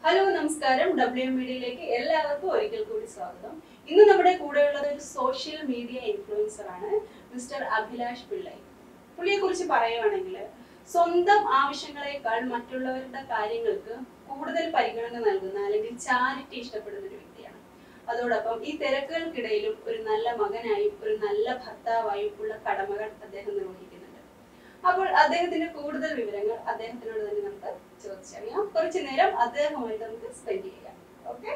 Hello നമസ്കാരം W മീഡിയയിലേക്ക് എല്ലാവർക്കും ഒരിക്കൽ കൂടി സ്വാഗതം ഇന്ന് നമ്മുടെ കൂടെയുള്ളത് ഒരു സോഷ്യൽ മീഡിയ ഇൻഫ്ലുവൻസർ ആണ് മിസ്റ്റർ അഭിലാഷ് പിള്ളൈ പുള്ളിയെ കുറിച്ച് പറയുവാണെങ്കിൽ സ്വന്തം ആവശ്യങ്ങളെക്കാൾ മറ്റുള്ളവരുടെ കാര്യങ്ങൾക്ക് കൂടുതൽ പരിഗണന നൽകുന്ന അല്ലെങ്കിൽ ചാരിറ്റി ഇഷ്ടപ്പെടുന്ന ഒരു വ്യക്തിയാണ് അതോടൊപ്പം ഈ തിരക്കുകൾക്കിടയിലും ഒരു നല്ല മകനായും ഒരു നല്ല ഭർത്താവായും ഉള്ള കടമകൾ അദ്ദേഹം നിർവഹിക്കുന്നുണ്ട് അപ്പോൾ അദ്ദേഹത്തിന്റെ കൂടുതൽ വിവരങ്ങൾ അദ്ദേഹത്തിനോട് തന്നെ നമുക്ക് ചോദിച്ചറിയാം കുറച്ചു നേരം അദ്ദേഹവുമായിട്ട് നമുക്ക് സ്പെൻഡ് ചെയ്യാം ഓക്കെ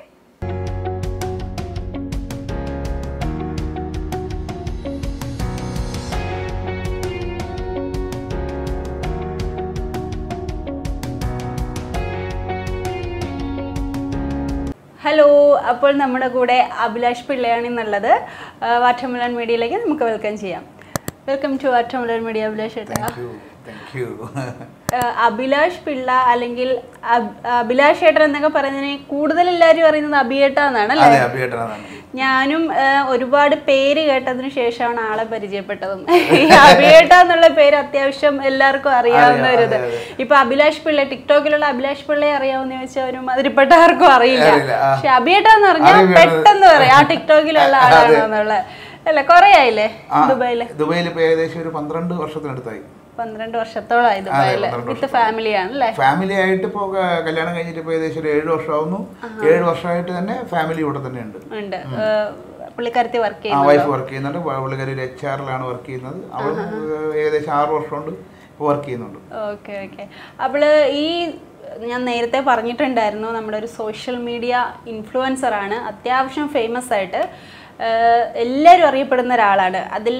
ഹലോ അപ്പോൾ നമ്മുടെ കൂടെ അഭിലാഷ് പിള്ളയാണ് എന്നുള്ളത് വാട്ടർമുലൻ മീഡിയയിലേക്ക് നമുക്ക് വെൽക്കം ചെയ്യാം welcome to watermelon media Abhilash ഏട്ടാ താങ്ക് യു താങ്ക് യു ഏഹ് അഭിലാഷ് പിള്ള അല്ലെങ്കിൽ അബ്- അഭിലാഷ് ഏട്ടൻ എന്നൊക്കെ പറയുന്നതിന് കൂടുതൽ എല്ലാവരും അറിയുന്നത് അഭിയേട്ട എന്നാണ് അതെ അല്ലേ അഭിയേട്ടനാണ് ഞാനും ഏഹ്, ഒരുപാട് പേര് കേട്ടതിന് ശേഷമാണ് ആളെ പരിചയപ്പെട്ടതും ഈ അഭിയേട്ട എന്നുള്ള പേര് അത്യാവശ്യം എല്ലാവർക്കും അറിയാവുന്ന ഒരു ഇത് അതെ, അതെ. ഇപ്പൊ അഭിലാഷ് പിള്ള ടിക്ടോക്കിലുള്ള അഭിലാഷ് പിള്ളയെ അറിയാവുന്ന ചോദിച്ചാൽ ഒരു മതിരിപ്പെട്ട ആർക്കും അറിയില്ല അറിയില്ല, ആ. പക്ഷെ അഭിയേട്ട എന്ന് പറഞ്ഞാൽ അറിയാം, പെട്ടെന്ന് പറയാം ആ ടിക്ടോക്കിലുള്ള ആളാണോ എന്നുള്ള അല്ല കൊറേ ആയില്ലേ ആ, ദുബായില് ദുബായിൽ ഇപ്പൊ ഏകദേശം ഒരു പന്ത്രണ്ട് വർഷത്തിനടുത്തായി പന്ത്രണ്ട് വർഷത്തോളമായി ദുബായില് പന്ത്രണ്ട് വിത്ത് ഫാമിലിയാണ് അല്ലേ ഫാമിലി ആയിട്ട് ഇപ്പോൾ കല്യാണം കഴിഞ്ഞിട്ട് ഇപ്പോൾ ഏകദേശം ഒരു ഏഴ് വർഷമാവുന്നു ഏഴ് വർഷമായിട്ട് തന്നെ ഫാമിലി ഇവിടെ തന്നെ ഉണ്ട് ഉണ്ട് ഏഹ് പുള്ളിക്കാരത്തി വർക്ക് ആ ചെയ്യുന്നു വൈഫ് വർക്ക് ചെയ്യുന്നുണ്ട് പുള്ളിക്കാരി ഒരു എച്ച് ആറിലാണ് വർക്ക് ചെയ്യുന്നത് അവൾ ഏകദേശം ആറ് വർഷം കൊണ്ട് ഇപ്പോൾ വർക്ക് ചെയ്യുന്നുണ്ട് ഓക്കെ ഓക്കെ അപ്പോൾ ഈ ഞാൻ നേരത്തെ പറഞ്ഞിട്ടുണ്ടായിരുന്നു നമ്മുടെ ഒരു സോഷ്യൽ മീഡിയ ഇൻഫ്ലുവൻസർ ആണ് അത്യാവശ്യം ഫേമസ് ആയിട്ട് ഏഹ് എല്ലാവരും അറിയപ്പെടുന്ന ഒരാളാണ് അതിൽ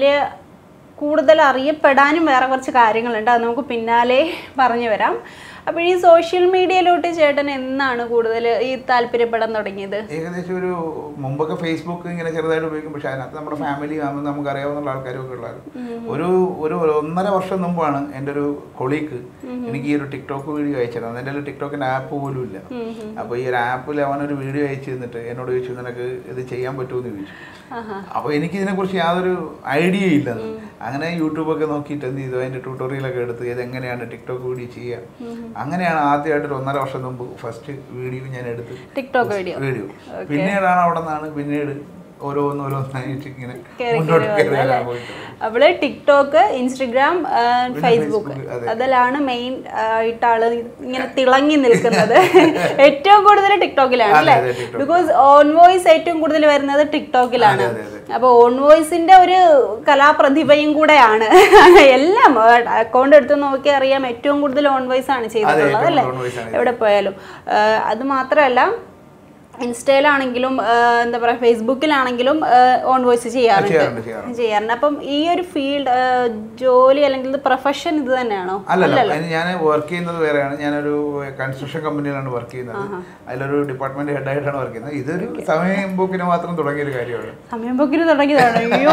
കൂടുതൽ അറിയപ്പെടാനും വേറെ കുറച്ച് കാര്യങ്ങളുണ്ട് അത് നമുക്ക് പിന്നാലെ പറഞ്ഞു വരാം അപ്പോൾ ഈ സോഷ്യൽ മീഡിയയിലോട്ട് ചേട്ടൻ എന്നാണ് കൂടുതൽ ഈ താല്പര്യപ്പെടാൻ തുടങ്ങിയത് ഏകദേശം ഒരു മുമ്പൊക്കെ ഫേസ്ബുക്ക് ഇങ്ങനെ ചെറുതായിട്ട് ഉപയോഗിക്കും പക്ഷെ അതിനകത്ത് നമ്മുടെ ഫാമിലി നമുക്ക് അറിയാവുന്ന ആൾക്കാരും ഒക്കെ ഉള്ളായിരുന്നു ഒരു ഒരു ഒന്നര വർഷം മുമ്പാണ് എൻ്റെ ഒരു കൊളീക്ക് എനിക്ക് ഈ ഒരു ടിക്ടോക്ക് വീഡിയോ അയച്ചിരുന്നത് എൻ്റെ ടിക്ടോക്കിൻ്റെ ആപ്പ് പോലും ഇല്ല അപ്പോൾ ഈ ഒരു ആപ്പിൽ അവൻ ഒരു വീഡിയോ അയച്ചു തന്നിട്ട് എന്നോട് ചോദിച്ചു നിനക്ക് ഇത് ചെയ്യാൻ പറ്റുമെന്ന് ചോദിച്ചു ആഹാ അപ്പോൾ എനിക്ക് ഇതിനെക്കുറിച്ച് യാതൊരു ഐഡിയ ഇല്ലെന്ന് അങ്ങനെ യൂട്യൂബൊക്കെ നോക്കിയിട്ട് എന്ത് ചെയ്തു അതിൻ്റെ ട്യൂട്ടോറിയലൊക്കെ എടുത്ത് ഇത് എങ്ങനെയാണ് ടിക്ടോക്ക് വീഡിയോ ചെയ്യുക അങ്ങനെയാണ് ആദ്യമായിട്ട് ഒരു ഒന്നര വർഷം മുമ്പ് ഫസ്റ്റ് വീഡിയോ ഞാൻ എടുത്ത് ടിക്ടോക്ക് വീഡിയോ വീഡിയോ പിന്നീടാണ് അവിടെ നിന്നാണ് പിന്നീട് ഓരോന്നോരോന്നായിട്ട് ഇങ്ങനെ കേറി മുന്നോട്ട് കേറി കയറി വന്നത് വരാൻ അല്ലേ? പോയിട്ട് അവള് ടിക്ടോക്ക് ഇൻസ്റ്റഗ്രാം ഫേസ്ബുക്ക് ഫേസ്ബുക്ക്, അതെ. അതിലാണ് മെയിൻ ആയിട്ട് ആള് ഇങ്ങനെ തിളങ്ങി നിൽക്കുന്നത് ഏറ്റവും കൂടുതൽ ടിക്ടോക്കിലാണ് അതെ, അല്ലേ അതെ, TikTok. ബിക്കോസ് ഓൺ വോയിസ് ഏറ്റവും കൂടുതൽ വരുന്നത് ടിക്ടോക്കിലാണ് അതെ, അതെ, അപ്പൊ ഓൺ വോയിസിന്റെ ഒരു കലാപ്രതിഭയും കൂടെയാണ് എല്ലാം അക്കൗണ്ട് എടുത്ത് നോക്കി അറിയാം ഏറ്റവും കൂടുതൽ ഓൺ വോയിസ് ആണ് ചെയ്തിട്ടുള്ളത് ഏറ്റവും അല്ലേ കൂടുതൽ on voice ആണ് എവിടെ പോയാലും ആ, അത് മാത്രമല്ല ഇൻസ്റ്റയിലാണെങ്കിലും ആ, എന്താ പറയുക ഫേസ്ബുക്കിലാണെങ്കിലും ഓൺ വോയിസ് ചെയ്യാറുണ്ട് ചെയ്യാറുണ്ട് ചെയ്യാറുണ്ട് ചെയ്യാറുണ്ട് അപ്പം ഈ ഒരു ഫീൽഡ് ജോലി അല്ലെങ്കിൽ പ്രൊഫഷൻ ഇത് തന്നെയാണോ അല്ലല്ല അതിന് ഞാൻ വർക്ക് ചെയ്യുന്നത് വേറെയാണ് ഞാനൊരു കൺസ്ട്രക്ഷൻ കമ്പനിയിലാണ് വർക്ക് ചെയ്യുന്നത് അതിലൊരു ഡിപ്പാർട്ട്മെന്റ് ഹെഡായിട്ടാണ് വർക്ക് ചെയ്യുന്നത് ഇതൊരു സമയം പോക്കിന് മാത്രം തുടങ്ങിയൊരു കാര്യമാണ് സമയം പോക്കിന് തുടങ്ങിയതാണ് അയ്യോ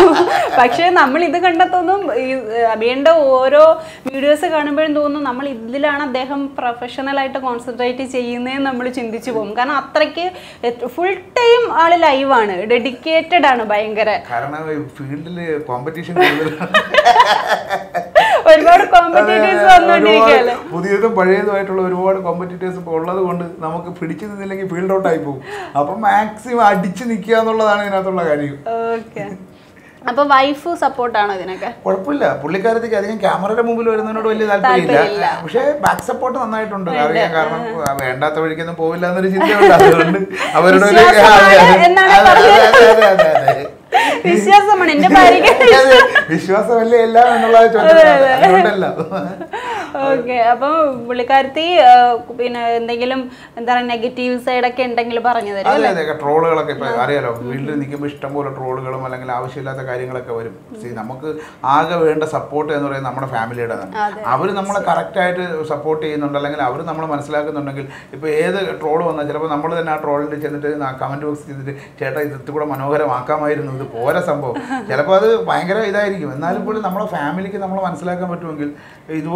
പക്ഷേ നമ്മൾ ഇത് കണ്ടെത്തൊന്നും ഈ അഭിയന്റെ ഓരോ വീഡിയോസ് കാണുമ്പോഴും തോന്നും നമ്മൾ ഇതിലാണ് അദ്ദേഹം പ്രൊഫഷണൽ ആയിട്ട് കോൺസെൻട്രേറ്റ് ചെയ്യുന്നതെന്ന് നമ്മൾ ചിന്തിച്ചു പോകും കാരണം അത്രയ്ക്ക് ഫുൾ ടൈം ആള് ലൈവാണ് ഡെഡിക്കേറ്റഡ് ആണ് ഭയങ്കര കാരണം ഫീൽഡിൽ കോമ്പറ്റീഷൻ കൂടുതലാണ് ഒരുപാട് കോമ്പറ്റീറ്റേഴ്സ് വന്നുകൊണ്ടിരിക്കുകയല്ലേ ഒരുപാട് പുതിയതും പഴയതുമായിട്ടുള്ള ഒരുപാട് കോമ്പറ്റീറ്റേഴ്സ് ഇപ്പോൾ ഉള്ളത് കൊണ്ട് നമുക്ക് പിടിച്ചു നിന്നില്ലെങ്കിൽ ഫീൽഡ് ഔട്ട് ആയി പോകും അപ്പം മാക്സിമം അടിച്ചു നിൽക്കുക എന്നുള്ളതാണ് ഇതിനകത്തുള്ള കാര്യം ഓക്കെ അപ്പൊ വൈഫ് സപ്പോർട്ടാണോ ഇതിനൊക്കെ കുഴപ്പമില്ല പുള്ളിക്കാരത്തേക്ക് അധികം ക്യാമറയുടെ മുമ്പിൽ വരുന്നതിനോട് വലിയ താല്പര്യമില്ല പക്ഷേ ബാക്ക് സപ്പോർട്ട് നന്നായിട്ടുണ്ട് അറിയാം കാരണം ആ, വേണ്ടാത്ത വഴിക്കൊന്നും പോവില്ല എന്നൊരു ചിന്തയുണ്ട് അതുകൊണ്ട് അവരുടെ ഒരു വിശ്വാസമാണ് അതെ, അതെ. എന്നാണ് അതെ, അതെ, അതെ, അതെ, അതെ, അതെ. വിശ്വാസമാണ് എന്റെ ഭാര്യയ്ക്ക് അതെ, വിശ്വാസമല്ലേ എല്ലാം എന്നുള്ള ചോദ്യം അതുകൊണ്ടല്ല ഓക്കെ അപ്പം പുള്ളിക്കാരത്തി ആ, പിന്നെ എന്തെങ്കിലും എന്താ പറയുക നെഗറ്റീവ് സൈഡൊക്കെ ഉണ്ടെങ്കിൽ പറഞ്ഞു തരും അതെ അതെ ട്രോളുകളൊക്കെ ഇപ്പൊ അറിയാലോ വീട്ടിൽ നിൽക്കുമ്പോൾ ഇഷ്ടംപോലെ ട്രോളുകളും അല്ലെങ്കിൽ ആവശ്യമില്ലാത്ത കാര്യങ്ങളൊക്കെ വരും See, നമുക്ക് ആകെ വേണ്ട സപ്പോർട്ട് എന്ന് പറയുന്നത് നമ്മുടെ ഫാമിലിയുടേതാണ് അവർ നമ്മളെ കറക്റ്റായിട്ട് സപ്പോർട്ട് ചെയ്യുന്നുണ്ട് അല്ലെങ്കിൽ അവർ നമ്മളെ മനസ്സിലാക്കുന്നുണ്ടെങ്കിൽ ഇപ്പോൾ ഏത് ട്രോൾ വന്നാൽ ചിലപ്പോൾ നമ്മൾ തന്നെ ആ ട്രോളിൽ ചെന്നിട്ട് കമൻറ്റ് ബോക്സ് ചെയ്തിട്ട് ചേട്ടാ ഇത് കൂടെ മനോഹരമാക്കാമായിരുന്നു ഇത് പോരെ സംഭവം ചിലപ്പോൾ അത് ഭയങ്കര ഇതായിരിക്കും എന്നാലും പോലും നമ്മളെ ഫാമിലിക്ക് നമ്മളെ മനസ്സിലാക്കാൻ പറ്റുമെങ്കിൽ ഇതുപോലുള്ള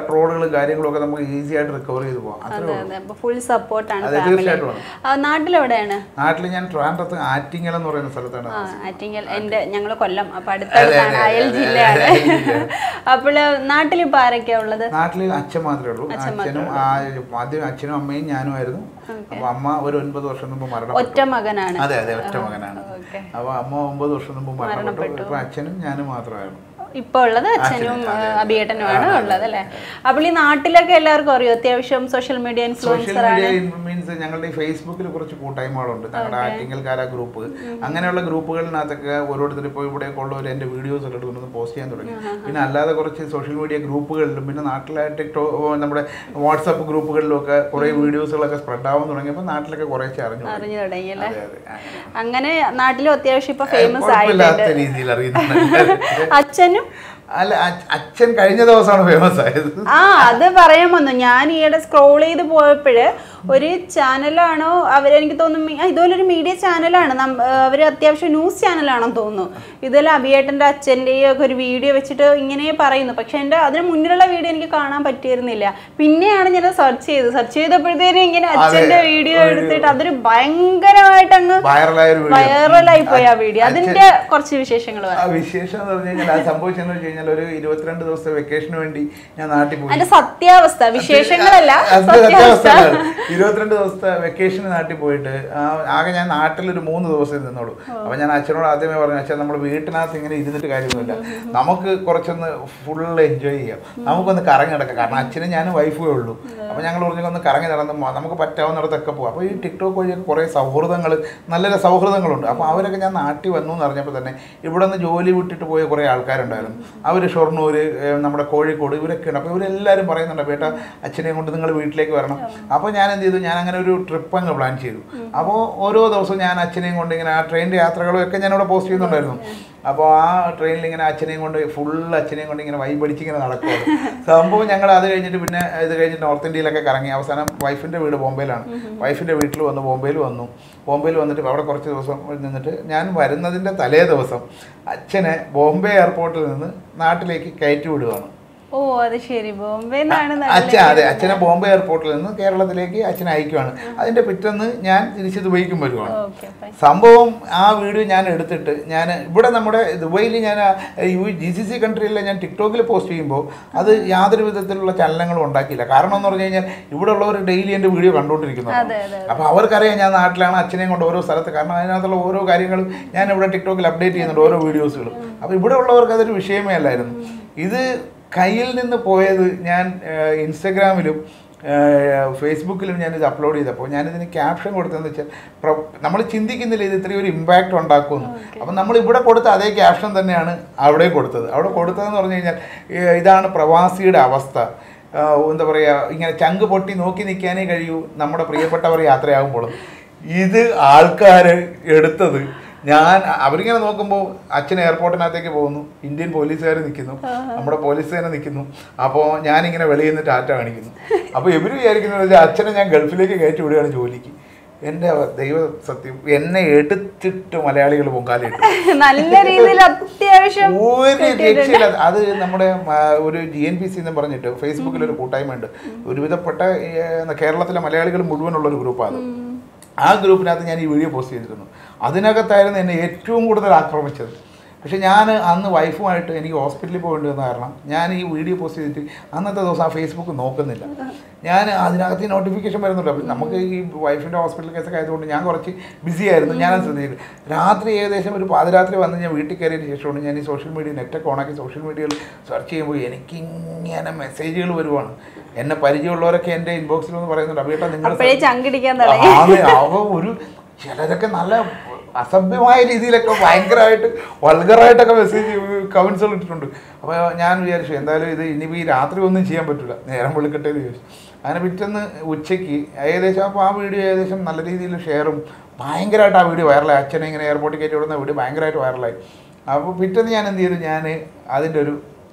ട്രോളുകളും കാര്യങ്ങളും ഒക്കെ നമുക്ക് ഈസി ആയിട്ട് റിക്കവർ ചെയ്ത് പോകാം അത്രേ അതെ ഉള്ളൂ അതെ അപ്പൊ ഫുൾ സപ്പോർട്ടാണ് അതെ, ഫാമിലി തീർച്ചയായിട്ടും നാട്ടിലെവിടെയാണ് നാട്ടിൽ ഞാൻ ട്രാൻഡ്രത്ത് ആറ്റിങ്ങൽ എന്ന് പറയുന്ന സ്ഥലത്താണ് ആ ആറ്റിങ്ങൽ എൻ്റെ ഞങ്ങൾ കൊല്ലം അപ്പൊ അതെ, അടുത്താണ് അതെ, അയൽ അതെ, ജില്ലയാണ് അതെ, അയൽ ജില്ലയാണ്. അപ്പോൾ നാട്ടിലിപ്പോ ആരൊക്കെയാ ഉള്ളത് നാട്ടിൽ അച്ഛൻ മാത്രമേ ഉള്ളൂ അച്ഛനും ആ, ആദ്യം അച്ഛനും അമ്മയും ഞാനും ആയിരുന്നു അപ്പൊ അമ്മ ഒരു ഒൻപത് വർഷം മുമ്പ് മരണപ്പെട്ടു ഒറ്റ മകനാണ് അതെ അതെ ഒറ്റ മകനാണ് ഓക്കെ അപ്പൊ അമ്മ ഒമ്പത് വർഷം മുമ്പ് മരണപ്പെട്ടു ഇപ്പൊ അച്ഛനും ഞാനും മാത്രമായിരുന്നു ഇപ്പൊ ഉള്ളത് അച്ഛനും അഭിയേട്ടനുമാണ് ഉള്ളത് അല്ലേ അപ്പോൾ ഈ നാട്ടിലൊക്കെ എല്ലാവർക്കും അറിയോ അത്യാവശ്യം social media social influencer media ആണ് മീൻസ് ഞങ്ങളുടെ ഈ ഫേസ്ബുക്കിൽ കുറച്ച് കൂട്ടായ്മകളുണ്ട് ഞങ്ങളുടെ ആറ്റിങ്ങൽക്കാര ഗ്രൂപ്പ് അങ്ങനെയുള്ള ഗ്രൂപ്പുകളിനകത്തൊക്കെ ഓരോരുത്തർ ഇപ്പോൾ ഇവിടെയൊക്കെ ഉള്ളവർ എൻ്റെ വീഡിയോസ് ഒക്കെ എടുത്തുകൊണ്ട് പോസ്റ്റ് ചെയ്യാൻ തുടങ്ങി പിന്നെ അല്ലാതെ കുറച്ച് സോഷ്യൽ മീഡിയ ഗ്രൂപ്പുകളിലും പിന്നെ നാട്ടിലെ ടിക്ടോക്ക് നമ്മുടെ വാട്സപ്പ് ഗ്രൂപ്പുകളിലും ഒക്കെ കുറേ വീഡിയോസുകളൊക്കെ സ്പ്രെഡ് ആവാൻ തുടങ്ങിയപ്പോൾ നാട്ടിലൊക്കെ കുറേശ്ശെ അറിഞ്ഞു തുടങ്ങി. അറിഞ്ഞു തുടങ്ങിയല്ലേ അതെ അതെ അങ്ങനെ. അങ്ങനെ നാട്ടിലും അത്യാവശ്യം ഇപ്പൊ ഫേമസ് കുഴപ്പമില്ലാത്ത ആയിട്ടുണ്ട് രീതിയിൽ അറിയുന്നുണ്ട് അച്ഛനും അല്ല അച്ഛ- അച്ഛൻ കഴിഞ്ഞ ദിവസമാണ് ഫേമസ് ആയത് ആ അത് പറയാൻ വന്നു ഞാൻ ഈയിടെ സ്ക്രോൾ ചെയ്ത് പോയപ്പോഴ് ഒരു ചാനലാണോ അവർ എനിക്ക് തോന്നുന്നു മി- ആ, ഇതുപോലെ ഒരു മീഡിയ ചാനലാണ് അവർ അത്യാവശ്യം ന്യൂസ് ചാനലാണെന്ന് തോന്നുന്നു ഇതിൽ അഭിയേട്ടൻ്റെ അച്ഛൻ്റെയും ഒക്കെ ഒരു വീഡിയോ വെച്ചിട്ട് ഇങ്ങനെ പറയുന്നു പക്ഷെ എൻ്റെ അതിന് മുന്നിലുള്ള വീഡിയോ എനിക്ക് കാണാൻ പറ്റിയിരുന്നില്ല പിന്നെയാണ് ഞാൻ സെർച്ച് ചെയ്തത് സെർച്ച് ചെയ്തപ്പോഴത്തേനും ഇങ്ങനെ അച്ഛൻ്റെ വീഡിയോ എടുത്തിട്ട് അതൊരു ഭയങ്കരമായിട്ട് അങ്ങ് വൈറലായ ഒരു വീഡിയോ വൈറലായി പോയി ആ വീഡിയോ അതിന്റെ കുറച്ച് വിശേഷങ്ങൾ പറയാം ആ വിശേഷം എന്ന് പറഞ്ഞു കഴിഞ്ഞാൽ ആ സംഭവിച്ചെന്ന് വെച്ച് കഴിഞ്ഞാൽ ഒരു ഇരുപത്തിരണ്ട് ദിവസത്തെ വെക്കേഷന് വേണ്ടി ഞാൻ നാട്ടിൽ പോയി അതിന്റെ സത്യാവസ്ഥ വിശേഷങ്ങളല്ല അത് സത്യാവസ്ഥ സത്യാവസ്ഥയാണ്. ഇരുപത്തിരണ്ട് ദിവസത്തെ വെക്കേഷന് നാട്ടിൽ പോയിട്ട് ആ, ആകെ ഞാൻ നാട്ടിൽ ഒരു മൂന്ന് ദിവസം നിന്നോളൂ അപ്പൊ ഞാൻ അച്ഛനോട് ആദ്യമേ പറഞ്ഞു അച്ഛൻ നമ്മുടെ വീട്ടിനകത്ത് ഇങ്ങനെ ഇരുന്നിട്ട് കാര്യമൊന്നുമില്ല നമുക്ക് കുറച്ചൊന്ന് ഫുൾ എൻജോയ് ചെയ്യാം നമുക്കൊന്ന് കറങ്ങി നടക്കാം കാരണം അച്ഛനും ഞാനും വൈഫേ ഉള്ളൂ അപ്പൊ ഞങ്ങൾ പറഞ്ഞു ഒന്ന് കറങ്ങി നടന്ന് പോവാം. നമുക്ക് പറ്റാവുന്നിടത്തൊക്കെ പോകാം അപ്പോൾ ഈ ടിക്ടോക്ക് വഴിയൊക്കെ കുറേ സൗഹൃദങ്ങൾ നല്ല നല്ല സൗഹൃദങ്ങളുണ്ട് അപ്പോൾ അവരൊക്കെ ഞാൻ നാട്ടിൽ വന്നു എന്ന് അറിഞ്ഞപ്പോൾ തന്നെ ഇവിടെ നിന്ന് ജോലി വിട്ടിട്ട് പോയ കുറേ ആൾക്കാരുണ്ടായിരുന്നു അവർ ഷൊർണൂർ ഏഹ് നമ്മുടെ കോഴിക്കോട് ഇവരൊക്കെ ഉണ്ട് അപ്പോൾ ഇവരെല്ലാവരും പറയുന്നുണ്ട് ബേട്ട അച്ഛനെയും കൊണ്ട് നിങ്ങൾ വീട്ടിലേക്ക് വരണം അപ്പോൾ ഞാൻ എന്ത് ചെയ്തു ഞാൻ അങ്ങനെ ഒരു ട്രിപ്പ് അങ്ങ് പ്ലാൻ ചെയ്തു അപ്പോൾ ഓരോ ദിവസവും ഞാൻ അച്ഛനെയും കൊണ്ട് ഇങ്ങനെ ആ ട്രെയിനിൻ്റെ യാത്രകളും ഒക്കെ ഞാനിവിടെ പോസ്റ്റ് ചെയ്യുന്നുണ്ടായിരുന്നു അപ്പോൾ ആ ട്രെയിനിൽ ഇങ്ങനെ അച്ഛനെയും കൊണ്ട് ഫുൾ അച്ഛനെയും കൊണ്ട് ഇങ്ങനെ വൈബടിച്ച് ഇങ്ങനെ നടക്കുവാണ് സംഭവം ഞങ്ങൾ അത് കഴിഞ്ഞിട്ട് പിന്നെ ഇത് കഴിഞ്ഞിട്ട് നോർത്ത് ഇന്ത്യയിലൊക്കെ കറങ്ങി അവസാനം വൈഫിൻ്റെ വീട് ബോംബെയിലാണ് വൈഫിൻ്റെ വീട്ടിൽ വന്നു ബോംബെയിൽ വന്നു ബോംബെയിൽ വന്നിട്ട് അവിടെ കുറച്ച് ദിവസം നിന്നിട്ട് ഞാൻ വരുന്നതിൻ്റെ തലേ ദിവസം അച്ഛനെ ബോംബെ എയർപോർട്ടിൽ നിന്ന് നാട്ടിലേക്ക് കയറ്റി വിടുകയാണ് ഓ അത് ശരി ബോംബെ നിന്നാണ് അച്ഛൻ അതെ അച്ഛനെ ബോംബെ എയർപോർട്ടിൽ നിന്ന് കേരളത്തിലേക്ക് അച്ഛനെ അയക്കുവാണ് അതിൻ്റെ പിറ്റേന്ന് ഞാൻ തിരിച്ച് ദുബൈക്കും വരുവാണ് ഓക്കെ സംഭവം ആ വീഡിയോ ഞാൻ എടുത്തിട്ട് ഞാൻ ഇവിടെ നമ്മുടെ ദുബൈയിൽ ഞാൻ യു ജി സി സി കൺട്രിയിലെ ഞാൻ ടിക്ടോക്കിൽ പോസ്റ്റ് ചെയ്യുമ്പോൾ അത് യാതൊരു വിധത്തിലുള്ള ചലനങ്ങളും ഉണ്ടാക്കിയില്ല കാരണം എന്ന് പറഞ്ഞു കഴിഞ്ഞാൽ ഇവിടെ ഉള്ളവർ ഡെയിലി എൻ്റെ വീഡിയോ കണ്ടുകൊണ്ടിരിക്കുന്നത് അതെ അതെ അപ്പോൾ അവർക്കറിയാം ഞാൻ നാട്ടിലാണ് അച്ഛനെയും കൊണ്ട് ഓരോ സ്ഥലത്ത് കാരണം അതിനകത്തുള്ള ഓരോ കാര്യങ്ങളും ഞാൻ ഇവിടെ ടിക്ടോക്കിൽ അപ്ഡേറ്റ് ചെയ്യുന്നുണ്ട് ഓരോ വീഡിയോസുകളും അപ്പോൾ ഇവിടെ ഉള്ളവർക്ക് അതൊരു വിഷയമേ അല്ലായിരുന്നു ഇത് കയ്യിൽ നിന്ന് പോയത് ഞാൻ ഏഹ്, ഇൻസ്റ്റഗ്രാമിലും ഏഹ്, ഫേസ്ബുക്കിലും ഞാനിത് അപ്ലോഡ് ചെയ്തപ്പോൾ ഞാനിതിന് ക്യാപ്ഷൻ കൊടുത്തതെന്ന് വെച്ചാൽ നമ്മൾ ചിന്തിക്കുന്നില്ല ഇത് ഇത്രയും ഒരു ഇമ്പാക്റ്റ് ഉണ്ടാക്കുമെന്ന് അപ്പം നമ്മൾ ഇവിടെ കൊടുത്ത അതേ ക്യാപ്ഷൻ തന്നെയാണ് അവിടെ കൊടുത്തത് അവിടെ കൊടുത്തതെന്ന് പറഞ്ഞു കഴിഞ്ഞാൽ ഏഹ്, ഇതാണ് പ്രവാസിയുടെ അവസ്ഥ ആഹ് എന്താ പറയുക ഇങ്ങനെ ചങ്ക് പൊട്ടി നോക്കി നിൽക്കാനേ കഴിയൂ നമ്മുടെ പ്രിയപ്പെട്ടവർ യാത്രയാകുമ്പോൾ ഇത് ആൾക്കാർ എടുത്തത് ഞാൻ അവരിങ്ങനെ നോക്കുമ്പോൾ അച്ഛൻ എയർപോർട്ടിനകത്തേക്ക് പോകുന്നു ഇന്ത്യൻ പോലീസുകാർ നിൽക്കുന്നു നമ്മുടെ പോലീസ് സേന നിൽക്കുന്നു അപ്പോൾ ഞാനിങ്ങനെ വെളിയിൽ നിന്ന് ടാറ്റ കാണിക്കുന്നു അപ്പോൾ ഇവർ വിചാരിക്കുന്നത് വെച്ചാൽ അച്ഛനെ ഞാൻ ഗൾഫിലേക്ക് കയറ്റി വിടുകയാണ് ജോലിക്ക് എൻ്റെ ദൈവ സത്യം എന്നെ എടുത്തിട്ട് മലയാളികൾ പൊങ്കാലിട്ടു നല്ല രീതിയിൽ അത്യാവശ്യം ഒരു രക്ഷയില്ല അത് നമ്മുടെ ആ, ഒരു ജി എൻ പി സി എന്ന് പറഞ്ഞിട്ട് ഫേസ്ബുക്കിൽ ഒരു കൂട്ടായ്മ ഉണ്ട് ഒരുവിധപ്പെട്ട ഏ, കേരളത്തിലെ മലയാളികൾ മുഴുവനുള്ള ഒരു ഗ്രൂപ്പാണ് അത് ആ ഗ്രൂപ്പിനകത്ത് ഞാൻ ഈ വീഡിയോ പോസ്റ്റ് ചെയ്തിരുന്നു അതിനകത്തായിരുന്നു എന്നെ ഏറ്റവും കൂടുതൽ ആക്രമിച്ചത് പക്ഷെ ഞാൻ അന്ന് വൈഫുമായിട്ട് എനിക്ക് ഹോസ്പിറ്റലിൽ പോകേണ്ടി വന്ന കാരണം ഞാൻ ഈ വീഡിയോ പോസ്റ്റ് ചെയ്തിട്ട് അന്നത്തെ ദിവസം ആ ഫേസ്ബുക്ക് നോക്കുന്നില്ല ഞാൻ അതിനകത്ത് നോട്ടിഫിക്കേഷൻ വരുന്നുണ്ട് അപ്പം നമുക്ക് ഈ വൈഫിൻ്റെ ഹോസ്പിറ്റൽ കേസൊക്കെ ആയതുകൊണ്ട് ഞാൻ കുറച്ച് ബിസി ആയിരുന്നു ഞാനത് ശ്രദ്ധിച്ചില്ല രാത്രി ഏകദേശം ഒരു പാതിരാത്രി വന്ന് ഞാൻ വീട്ടിൽ കയറിയതിന് ശേഷമാണ് ഞാൻ ഈ സോഷ്യൽ മീഡിയ നെറ്റൊക്കെ ഓണാക്കി സോഷ്യൽ മീഡിയയിൽ സെർച്ച് ചെയ്യുമ്പോൾ എനിക്കിങ്ങനെ മെസ്സേജുകൾ വരുവാണ് എന്നെ പരിചയമുള്ളവരൊക്കെ എൻ്റെ ഇൻബോക്സിൽ ഒന്ന് പറയുന്നുണ്ട് അഭിയേട്ടാ നിങ്ങൾ അപ്പോഴേ ചങ്കിടിക്കാൻ തുടങ്ങി ആണ് അവ ഒരു ചിലരൊക്കെ നല്ല അസഭ്യമായ രീതിയിലൊക്കെ ഭയങ്കരമായിട്ട് വൾഗറായിട്ടൊക്കെ മെസ്സേജ് കമൻസുകൾ ഇട്ടിട്ടുണ്ട് അപ്പോൾ ഞാൻ വിചാരിച്ചു എന്തായാലും ഇത് ഇനിയിപ്പോൾ ഈ രാത്രി ഒന്നും ചെയ്യാൻ പറ്റില്ല നേരം വെളുക്കട്ടെ എന്ന് വിചാരിച്ചു അങ്ങനെ പിറ്റേന്ന് ഉച്ചയ്ക്ക് ഏകദേശം അപ്പോൾ ആ വീഡിയോ ഏകദേശം നല്ല രീതിയിൽ ഷെയറും ഭയങ്കരമായിട്ട് ആ വീഡിയോ വൈറലായി അച്ഛനെ ഇങ്ങനെ എയർപോർട്ടിൽ കയറ്റി വിടുന്ന വീഡിയോ ഭയങ്കരമായിട്ട് വൈറലായി അപ്പോൾ പിറ്റേന്ന് ഞാൻ എന്ത് ചെയ്തു ഞാൻ അതിൻ്റെ ഒരു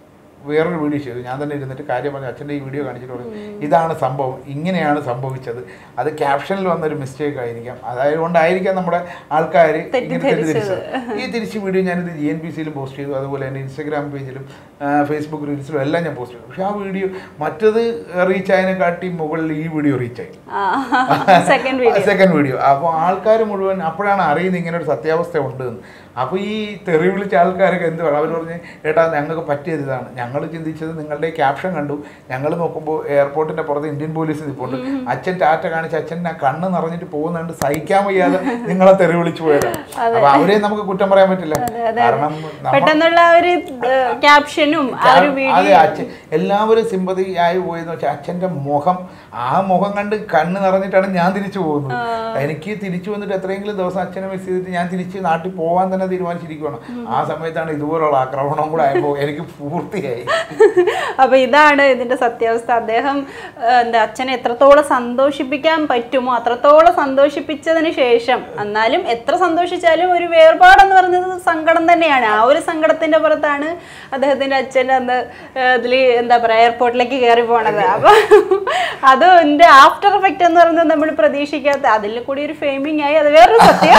വേറൊരു വീഡിയോ ചെയ്തു ഞാൻ തന്നെ ഇരുന്നിട്ട് കാര്യം പറഞ്ഞു അച്ഛൻ്റെ ഈ വീഡിയോ കാണിച്ചിട്ട് പറഞ്ഞു ഇതാണ് സംഭവം ഇങ്ങനെയാണ് സംഭവിച്ചത് അത് ക്യാപ്ഷനിൽ വന്നൊരു മിസ്റ്റേക്ക് ആയിരിക്കാം അതായതുകൊണ്ടായിരിക്കാം നമ്മുടെ ആൾക്കാർ ഇങ്ങനെ തെറ്റിദ്ധരിച്ചത് ഈ തിരിച്ച് വീഡിയോ ഞാനിത് ജി എൻ പി സിയിലും പോസ്റ്റ് ചെയ്തു അതുപോലെ തന്നെ ഇൻസ്റ്റാഗ്രാം പേജിലും ഫേസ്ബുക്ക് റീൽസിലും എല്ലാം ഞാൻ പോസ്റ്റ് ചെയ്തു പക്ഷേ ആ വീഡിയോ മറ്റത് റീച്ച് ആയതിനെക്കാട്ടി മുകളിൽ ഈ വീഡിയോ റീച്ച് ആയി സെക്കൻഡ് വീഡിയോ സെക്കൻഡ് വീഡിയോ അപ്പോൾ ആൾക്കാർ മുഴുവൻ അപ്പോഴാണ് അറിയുന്നത് ഇങ്ങനെ ഒരു സത്യാവസ്ഥ ഉണ്ട് എന്ന് അപ്പോൾ ഈ തെറി വിളിച്ച ആൾക്കാരൊക്കെ എന്ത് പറയും അവർ പറഞ്ഞ് ഏട്ടാ ഞങ്ങൾക്ക് പറ്റിയത് ഇതാണ് ഞങ്ങൾ ചിന്തിച്ചത് നിങ്ങളുടെ ക്യാപ്ഷൻ കണ്ടു ഞങ്ങൾ നോക്കുമ്പോൾ എയർപോർട്ടിന്റെ പുറത്ത് ഇന്ത്യൻ പോലീസ് നിൽപ്പുണ്ട് അച്ഛൻ ടാറ്റ കാണിച്ച് അച്ഛൻ ആ കണ്ണ് നിറഞ്ഞിട്ട് പോകുന്നുണ്ട് സഹിക്കാൻ വയ്യാതെ നിങ്ങളെ തെറി വിളിച്ചു പോയതാണ് അപ്പൊ അവരെ നമുക്ക് കുറ്റം പറയാൻ പറ്റില്ല കാരണം നമ്മ- പെട്ടെന്നുള്ള ആ ഒരു ക്യാപ്ഷനും ആ ഒരു അതെ വീഡിയോ അച്ഛൻ എല്ലാവരും സിമ്പതി ആയി പോയെന്ന് വെച്ചാൽ അച്ഛന്റെ മുഖം ആ മുഖം കണ്ട് കണ്ണ് നിറഞ്ഞിട്ടാണ് ഞാൻ തിരിച്ചു പോകുന്നത് എനിക്ക് തിരിച്ചു വന്നിട്ട് എത്രയെങ്കിലും ദിവസം അച്ഛനെ മിസ് ചെയ്തിട്ട് ഞാൻ തിരിച്ച് നാട്ടിൽ പോകാൻ തന്നെ തീരുമാനിച്ചിരിക്കുകയാണ് ആ സമയത്താണ് ഇതുപോലുള്ള ആക്രമണം കൂടെ ആയപ്പോൾ എനിക്ക് പൂർത്തിയായി അപ്പൊ ഇതാണ് ഇതിന്റെ സത്യാവസ്ഥ അദ്ദേഹം ആ, എന്താ അച്ഛനെ എത്രത്തോളം സന്തോഷിപ്പിക്കാൻ പറ്റുമോ അത്രത്തോളം സന്തോഷിപ്പിച്ചതിന് ശേഷം എന്നാലും എത്ര സന്തോഷിച്ചാലും ഒരു വേർപാടെന്ന് പറയുന്നത് സങ്കടം തന്നെയാണ് ആ ഒരു സങ്കടത്തിന്റെ പുറത്താണ് അദ്ദേഹത്തിന്റെ അച്ഛൻ അന്ന് ഇതിൽ എന്താ പറയാ എയർപോർട്ടിലേക്ക് കയറി പോണത് അപ്പൊ അത് എന്റെ ആഫ്റ്റർ എഫക്റ്റ് എന്ന് പറയുന്നത് നമ്മൾ പ്രതീക്ഷിക്കാത്ത അതിൽ കൂടി ഒരു ഫെയിമിങ് ആയി അത് വേറൊരു സത്യം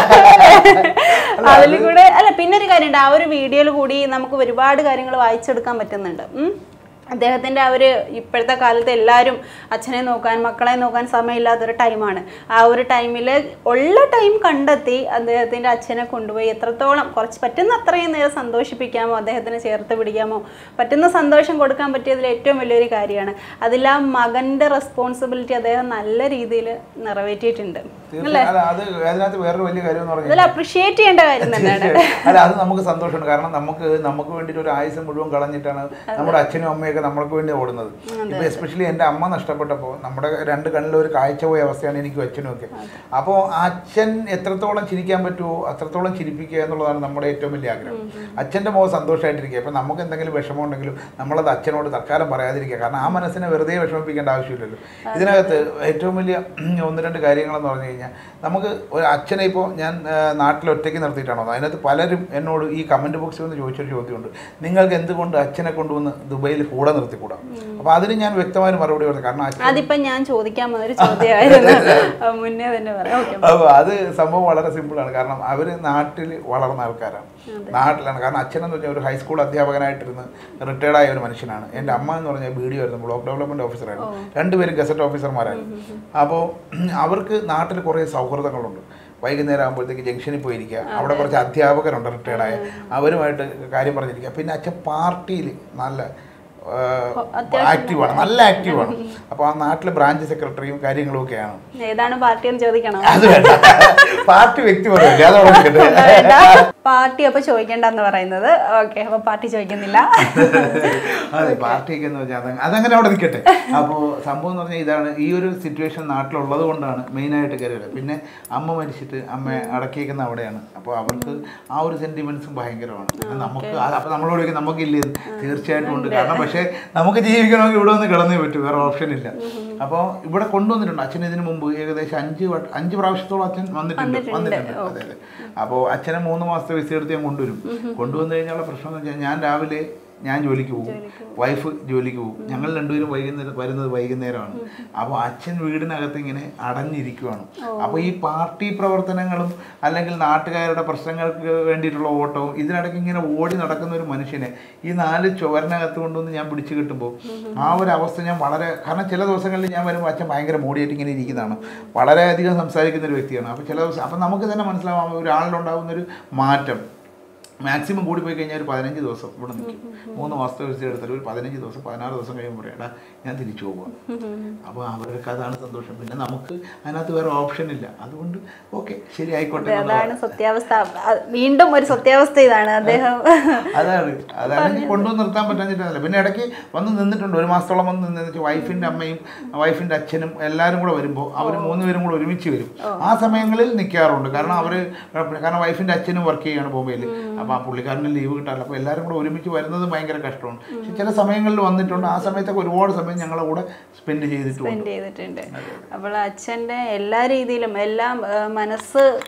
അതിൽ കൂടെ അല്ല പിന്നെ ഒരു കാര്യമുണ്ട് ആ ഒരു വീഡിയോയിൽ കൂടി നമുക്ക് ഒരുപാട് കാര്യങ്ങൾ വായിച്ചെടുക്കാൻ പറ്റുന്നുണ്ട് ഉം. അദ്ദേഹത്തിൻ്റെ ആ ഒരു ഇപ്പോഴത്തെ കാലത്ത് എല്ലാവരും അച്ഛനെ നോക്കാൻ മക്കളെ നോക്കാൻ സമയമില്ലാത്തൊരു ടൈമാണ് ആ ഒരു ടൈമിൽ ഉള്ള ടൈം കണ്ടെത്തി അദ്ദേഹത്തിൻ്റെ അച്ഛനെ കൊണ്ടുപോയി എത്രത്തോളം കുറച്ച് പറ്റുന്ന അത്രയും നേരം സന്തോഷിപ്പിക്കാമോ അദ്ദേഹത്തിനെ ചേർത്ത് പിടിക്കാമോ പറ്റുന്ന സന്തോഷം കൊടുക്കാൻ പറ്റിയതിൽ ഏറ്റവും വലിയൊരു കാര്യമാണ് അതിൽ ആ മകൻ്റെ റെസ്പോൺസിബിലിറ്റി അദ്ദേഹം നല്ല രീതിയിൽ നിറവേറ്റിയിട്ടുണ്ട് തീർച്ചയായും അല്ല, അത് അതിനകത്ത് വേറൊരു വലിയ കാര്യം എന്ന് അതിൽ പറഞ്ഞാൽ അപ്രിഷിയേറ്റ് ചെയ്യേണ്ട കാര്യം തന്നെയാണ് അല്ല അത് നമുക്ക് സന്തോഷമുണ്ട് കാരണം നമുക്ക് നമുക്ക് വേണ്ടിയിട്ട് ഒരു ആയുസ് മുഴുവൻ കളഞ്ഞിട്ടാണ് നമ്മുടെ അച്ഛനും അമ്മയൊക്കെ നമ്മൾക്ക് വേണ്ടി ഓടുന്നത് ഇപ്പൊ എസ്പെഷ്യലി എൻ്റെ അമ്മ നഷ്ടപ്പെട്ടപ്പോൾ നമ്മുടെ രണ്ട് കണ്ണിൽ ഒരു കാഴ്ച പോയ അവസ്ഥയാണ് എനിക്കും അച്ഛനും ഒക്കെ അപ്പോൾ അച്ഛൻ എത്രത്തോളം ചിരിക്കാൻ പറ്റുമോ അത്രത്തോളം ചിരിപ്പിക്കുക എന്നുള്ളതാണ് നമ്മുടെ ഏറ്റവും വലിയ ആഗ്രഹം അച്ഛൻ്റെ മുഖം സന്തോഷമായിട്ടിരിക്കുക ഇപ്പം നമുക്ക് എന്തെങ്കിലും വിഷമം ഉണ്ടെങ്കിലും നമ്മളത് അച്ഛനോട് തൽക്കാലം പറയാതിരിക്കുക കാരണം ആ മനസ്സിനെ വെറുതെ വിഷമിപ്പിക്കേണ്ട ആവശ്യമില്ലല്ലോ ഇതിനകത്ത് ഏറ്റവും വലിയ ഒന്ന് രണ്ട് കാര്യങ്ങളെന്ന് പറഞ്ഞു കഴിഞ്ഞാൽ നമുക്ക് ഒരു അച്ഛനെ ഇപ്പോൾ ഞാൻ ആ, നാട്ടിൽ ഒറ്റയ്ക്ക് നിർത്തിയിട്ടാണോ അതിനകത്ത് പലരും എന്നോട് ഈ കമൻറ്റ് ബോക്സിൽ വന്ന് ചോദിച്ചൊരു ചോദ്യമുണ്ട് നിങ്ങൾക്ക് എന്തുകൊണ്ട് അച്ഛനെ കൊണ്ടുവന്ന് ദുബൈയിൽ കൂടെ നിർത്തിക്കൂടാ അപ്പോൾ അതിന് ഞാൻ വ്യക്തമായ മറുപടി പറഞ്ഞു കാരണം അച്ഛൻ അതിപ്പം ഞാൻ ചോദിക്കാൻ വന്നൊരു ചോദ്യമായിരുന്നു ആ, മുന്നേ തന്നെ പറയാം ഓക്കെ അപ്പോൾ അത് സംഭവം വളരെ സിമ്പിളാണ് കാരണം അവർ നാട്ടിൽ വളർന്ന ആൾക്കാരാണ് നാട്ടിലാണ് കാരണം അച്ഛൻ എന്ന് പറഞ്ഞാൽ ഒരു ഹൈസ്കൂൾ അധ്യാപകനായിട്ടിരുന്ന് റിട്ടയർഡ് ആയ ഒരു മനുഷ്യനാണ് എൻ്റെ അമ്മ എന്ന് പറഞ്ഞാൽ ബി ഡി ആയിരുന്നു ബ്ലോക്ക് ഡെവലപ്മെൻറ്റ് ഓഫീസറായിരുന്നു രണ്ടുപേരും ഗസറ്റ് ഓഫീസർമാരായിരുന്നു അപ്പോൾ അവർക്ക് നാട്ടിൽ കുറേ സൗഹൃദങ്ങളുണ്ട് വൈകുന്നേരം ആകുമ്പോഴത്തേക്ക് ജംഗ്ഷനിൽ പോയിരിക്കുക അവിടെ കുറച്ച് അധ്യാപകരുണ്ട് റിട്ടയർഡായ അവരുമായിട്ട് കാര്യം പറഞ്ഞിരിക്കുക പിന്നെ അച്ഛൻ പാർട്ടിയിൽ നല്ല ആക്റ്റീവാണ് നല്ല ആക്റ്റീവാണ് അപ്പോൾ ആ നാട്ടിലെ ബ്രാഞ്ച് സെക്രട്ടറിയും കാര്യങ്ങളും ഒക്കെയാണ് ഏതാണ് പാർട്ടി എന്ന് ചോദിക്കണം അത് വേണ്ട പാർട്ടി വ്യക്തിപരമല്ലേ അതവിടെ നിൽക്കട്ടെ. വേണ്ട. പാർട്ടി അപ്പൊ ചോദിക്കണ്ടെന്ന് പറയുന്നത് ഓക്കെ അപ്പൊ പാർട്ടി ചോദിക്കുന്നില്ല അതെ പാർട്ടിയൊക്കെ എന്ന് വെച്ചാൽ അതങ്ങ് അതങ്ങനെ അവിടെ നിൽക്കട്ടെ അപ്പോൾ സംഭവം എന്ന് പറഞ്ഞാൽ ഇതാണ് ഈ ഒരു സിറ്റുവേഷൻ നാട്ടിലുള്ളത് കൊണ്ടാണ് മെയിനായിട്ട് കയറിയത് പിന്നെ അമ്മ മരിച്ചിട്ട് അമ്മ അടക്കിയേക്കുന്ന അവിടെയാണ് അപ്പോൾ അവർക്ക് ആ ഒരു സെന്റിമെന്റ്സും ഭയങ്കരമാണ് പിന്നെ നമുക്ക് അപ്പോൾ നമ്മളോട് ചോദിക്കും നമുക്കില്ല ഇത് തീർച്ചയായിട്ടും ഉണ്ട് കാരണം പക്ഷേ നമുക്ക് ജീവിക്കണമെങ്കിൽ ഇവിടെ ഒന്ന് കിടന്നേ പറ്റൂ വേറെ ഓപ്ഷൻ ഇല്ല അപ്പോൾ ഇവിടെ കൊണ്ടുവന്നിട്ടുണ്ട് അച്ഛൻ ഇതിനു മുമ്പ് ഏകദേശം അഞ്ച് വട്ട- അഞ്ച് പ്രാവശ്യത്തോളം അച്ഛൻ വന്നിട്ടുണ്ട് വന്നിട്ടുണ്ട് അതെ അതെ അപ്പോൾ അച്ഛനെ മൂന്ന് മാസത്തെ വിസ എടുത്ത് ഞാൻ കൊണ്ടുവരും കൊണ്ടുവന്നു കഴിഞ്ഞാലുള്ള പ്രശ്നം എന്ന് വെച്ചാൽ ഞാൻ രാവിലെ ഞാൻ ജോലിക്ക് പോകും വൈഫ് ജോലിക്ക് പോകും ഞങ്ങൾ രണ്ടുപേരും വൈകുന്നേരം വരുന്നത് വൈകുന്നേരമാണ് അപ്പോൾ അച്ഛൻ വീടിനകത്ത് ഇങ്ങനെ അടഞ്ഞിരിക്കുവാണ് അപ്പോൾ ഈ പാർട്ടി പ്രവർത്തനങ്ങളും അല്ലെങ്കിൽ നാട്ടുകാരുടെ പ്രശ്നങ്ങൾക്ക് വേണ്ടിയിട്ടുള്ള ഓട്ടവും ഇതിനിടയ്ക്ക് ഇങ്ങനെ ഓടി നടക്കുന്ന ഒരു മനുഷ്യനെ ഈ നാല് ചുവരിനകത്ത് കൊണ്ടുവന്ന് ഞാൻ പിടിച്ചു കിട്ടുമ്പോൾ ആ ഒരു അവസ്ഥ ഞാൻ വളരെ കാരണം ചില ദിവസങ്ങളിൽ ഞാൻ വരുമ്പോൾ അച്ഛൻ ഭയങ്കര മോടിയായിട്ട് ഇങ്ങനെ ഇരിക്കുന്നതാണ് വളരെയധികം സംസാരിക്കുന്ന ഒരു വ്യക്തിയാണ് അപ്പോൾ ചില ദിവസം അപ്പം നമുക്ക് തന്നെ മനസ്സിലാവാം ഒരാളിലുണ്ടാകുന്ന ഒരു മാറ്റം മാക്സിമം കൂടി പോയി കഴിഞ്ഞാൽ ഒരു പതിനഞ്ച് ദിവസം ഇവിടെ നിൽക്കും മൂന്ന് മാസത്തെ വിസ എടുത്തിട്ട് ഒരു പതിനഞ്ച് ദിവസം പതിനാറ് ദിവസം കഴിയുമ്പോൾ പറയാം എടാ ഞാൻ തിരിച്ചു പോവാം അപ്പോൾ അവർക്ക് അതാണ് സന്തോഷം പിന്നെ നമുക്ക് അതിനകത്ത് വേറെ ഓപ്ഷൻ ഇല്ല അതുകൊണ്ട് ഓക്കെ ശരി ആയിക്കോട്ടെ എന്നുള്ള- അതാണ് സത്യാവസ്ഥ അത് വീണ്ടും ഒരു സത്യാവസ്ഥ ഇതാണ് അദ്ദേഹം അതാണ് അതാണെങ്കിൽ കൊണ്ടുവന്ന് നിർത്താൻ പറ്റാഞ്ഞിട്ടല്ല പിന്നെ ഇടയ്ക്ക് വന്ന് നിന്നിട്ടുണ്ട് ഒരു മാസത്തോളം വന്ന് നിന്ന് വെച്ചാൽ വൈഫിൻ്റെ അമ്മയും വൈഫിൻ്റെ അച്ഛനും എല്ലാവരും കൂടെ വരുമ്പോൾ അവർ മൂന്നുപേരും കൂടെ ഒരുമിച്ച് വരും ആ സമയങ്ങളിൽ നിൽക്കാറുണ്ട് കാരണം അവർ കാരണം വൈഫിൻ്റെ അച്ഛനും വർക്ക് ചെയ്യാണ് ബോംബെയിൽ അപ്പോൾ ആ പുള്ളിക്കാരന് ലീവ് കിട്ടാറില്ല അപ്പോൾ എല്ലാവരും കൂടെ ഒരുമിച്ച് വരുന്നത് ഭയങ്കര കഷ്ടമാണ് പക്ഷെ ചില സമയങ്ങളിൽ വന്നിട്ടുണ്ട് ആ സമയത്തൊക്കെ ഒരുപാട് സമയം ഞങ്ങളുടെ കൂടെ സ്പെൻഡ് ചെയ്തിട്ടുണ്ട് സ്പെൻഡ് ചെയ്തിട്ടുണ്ട് അപ്പോൾ അച്ഛൻ്റെ എല്ലാ രീതിയിലും എല്ലാം ആ, മനസ്സ് തൊട്ട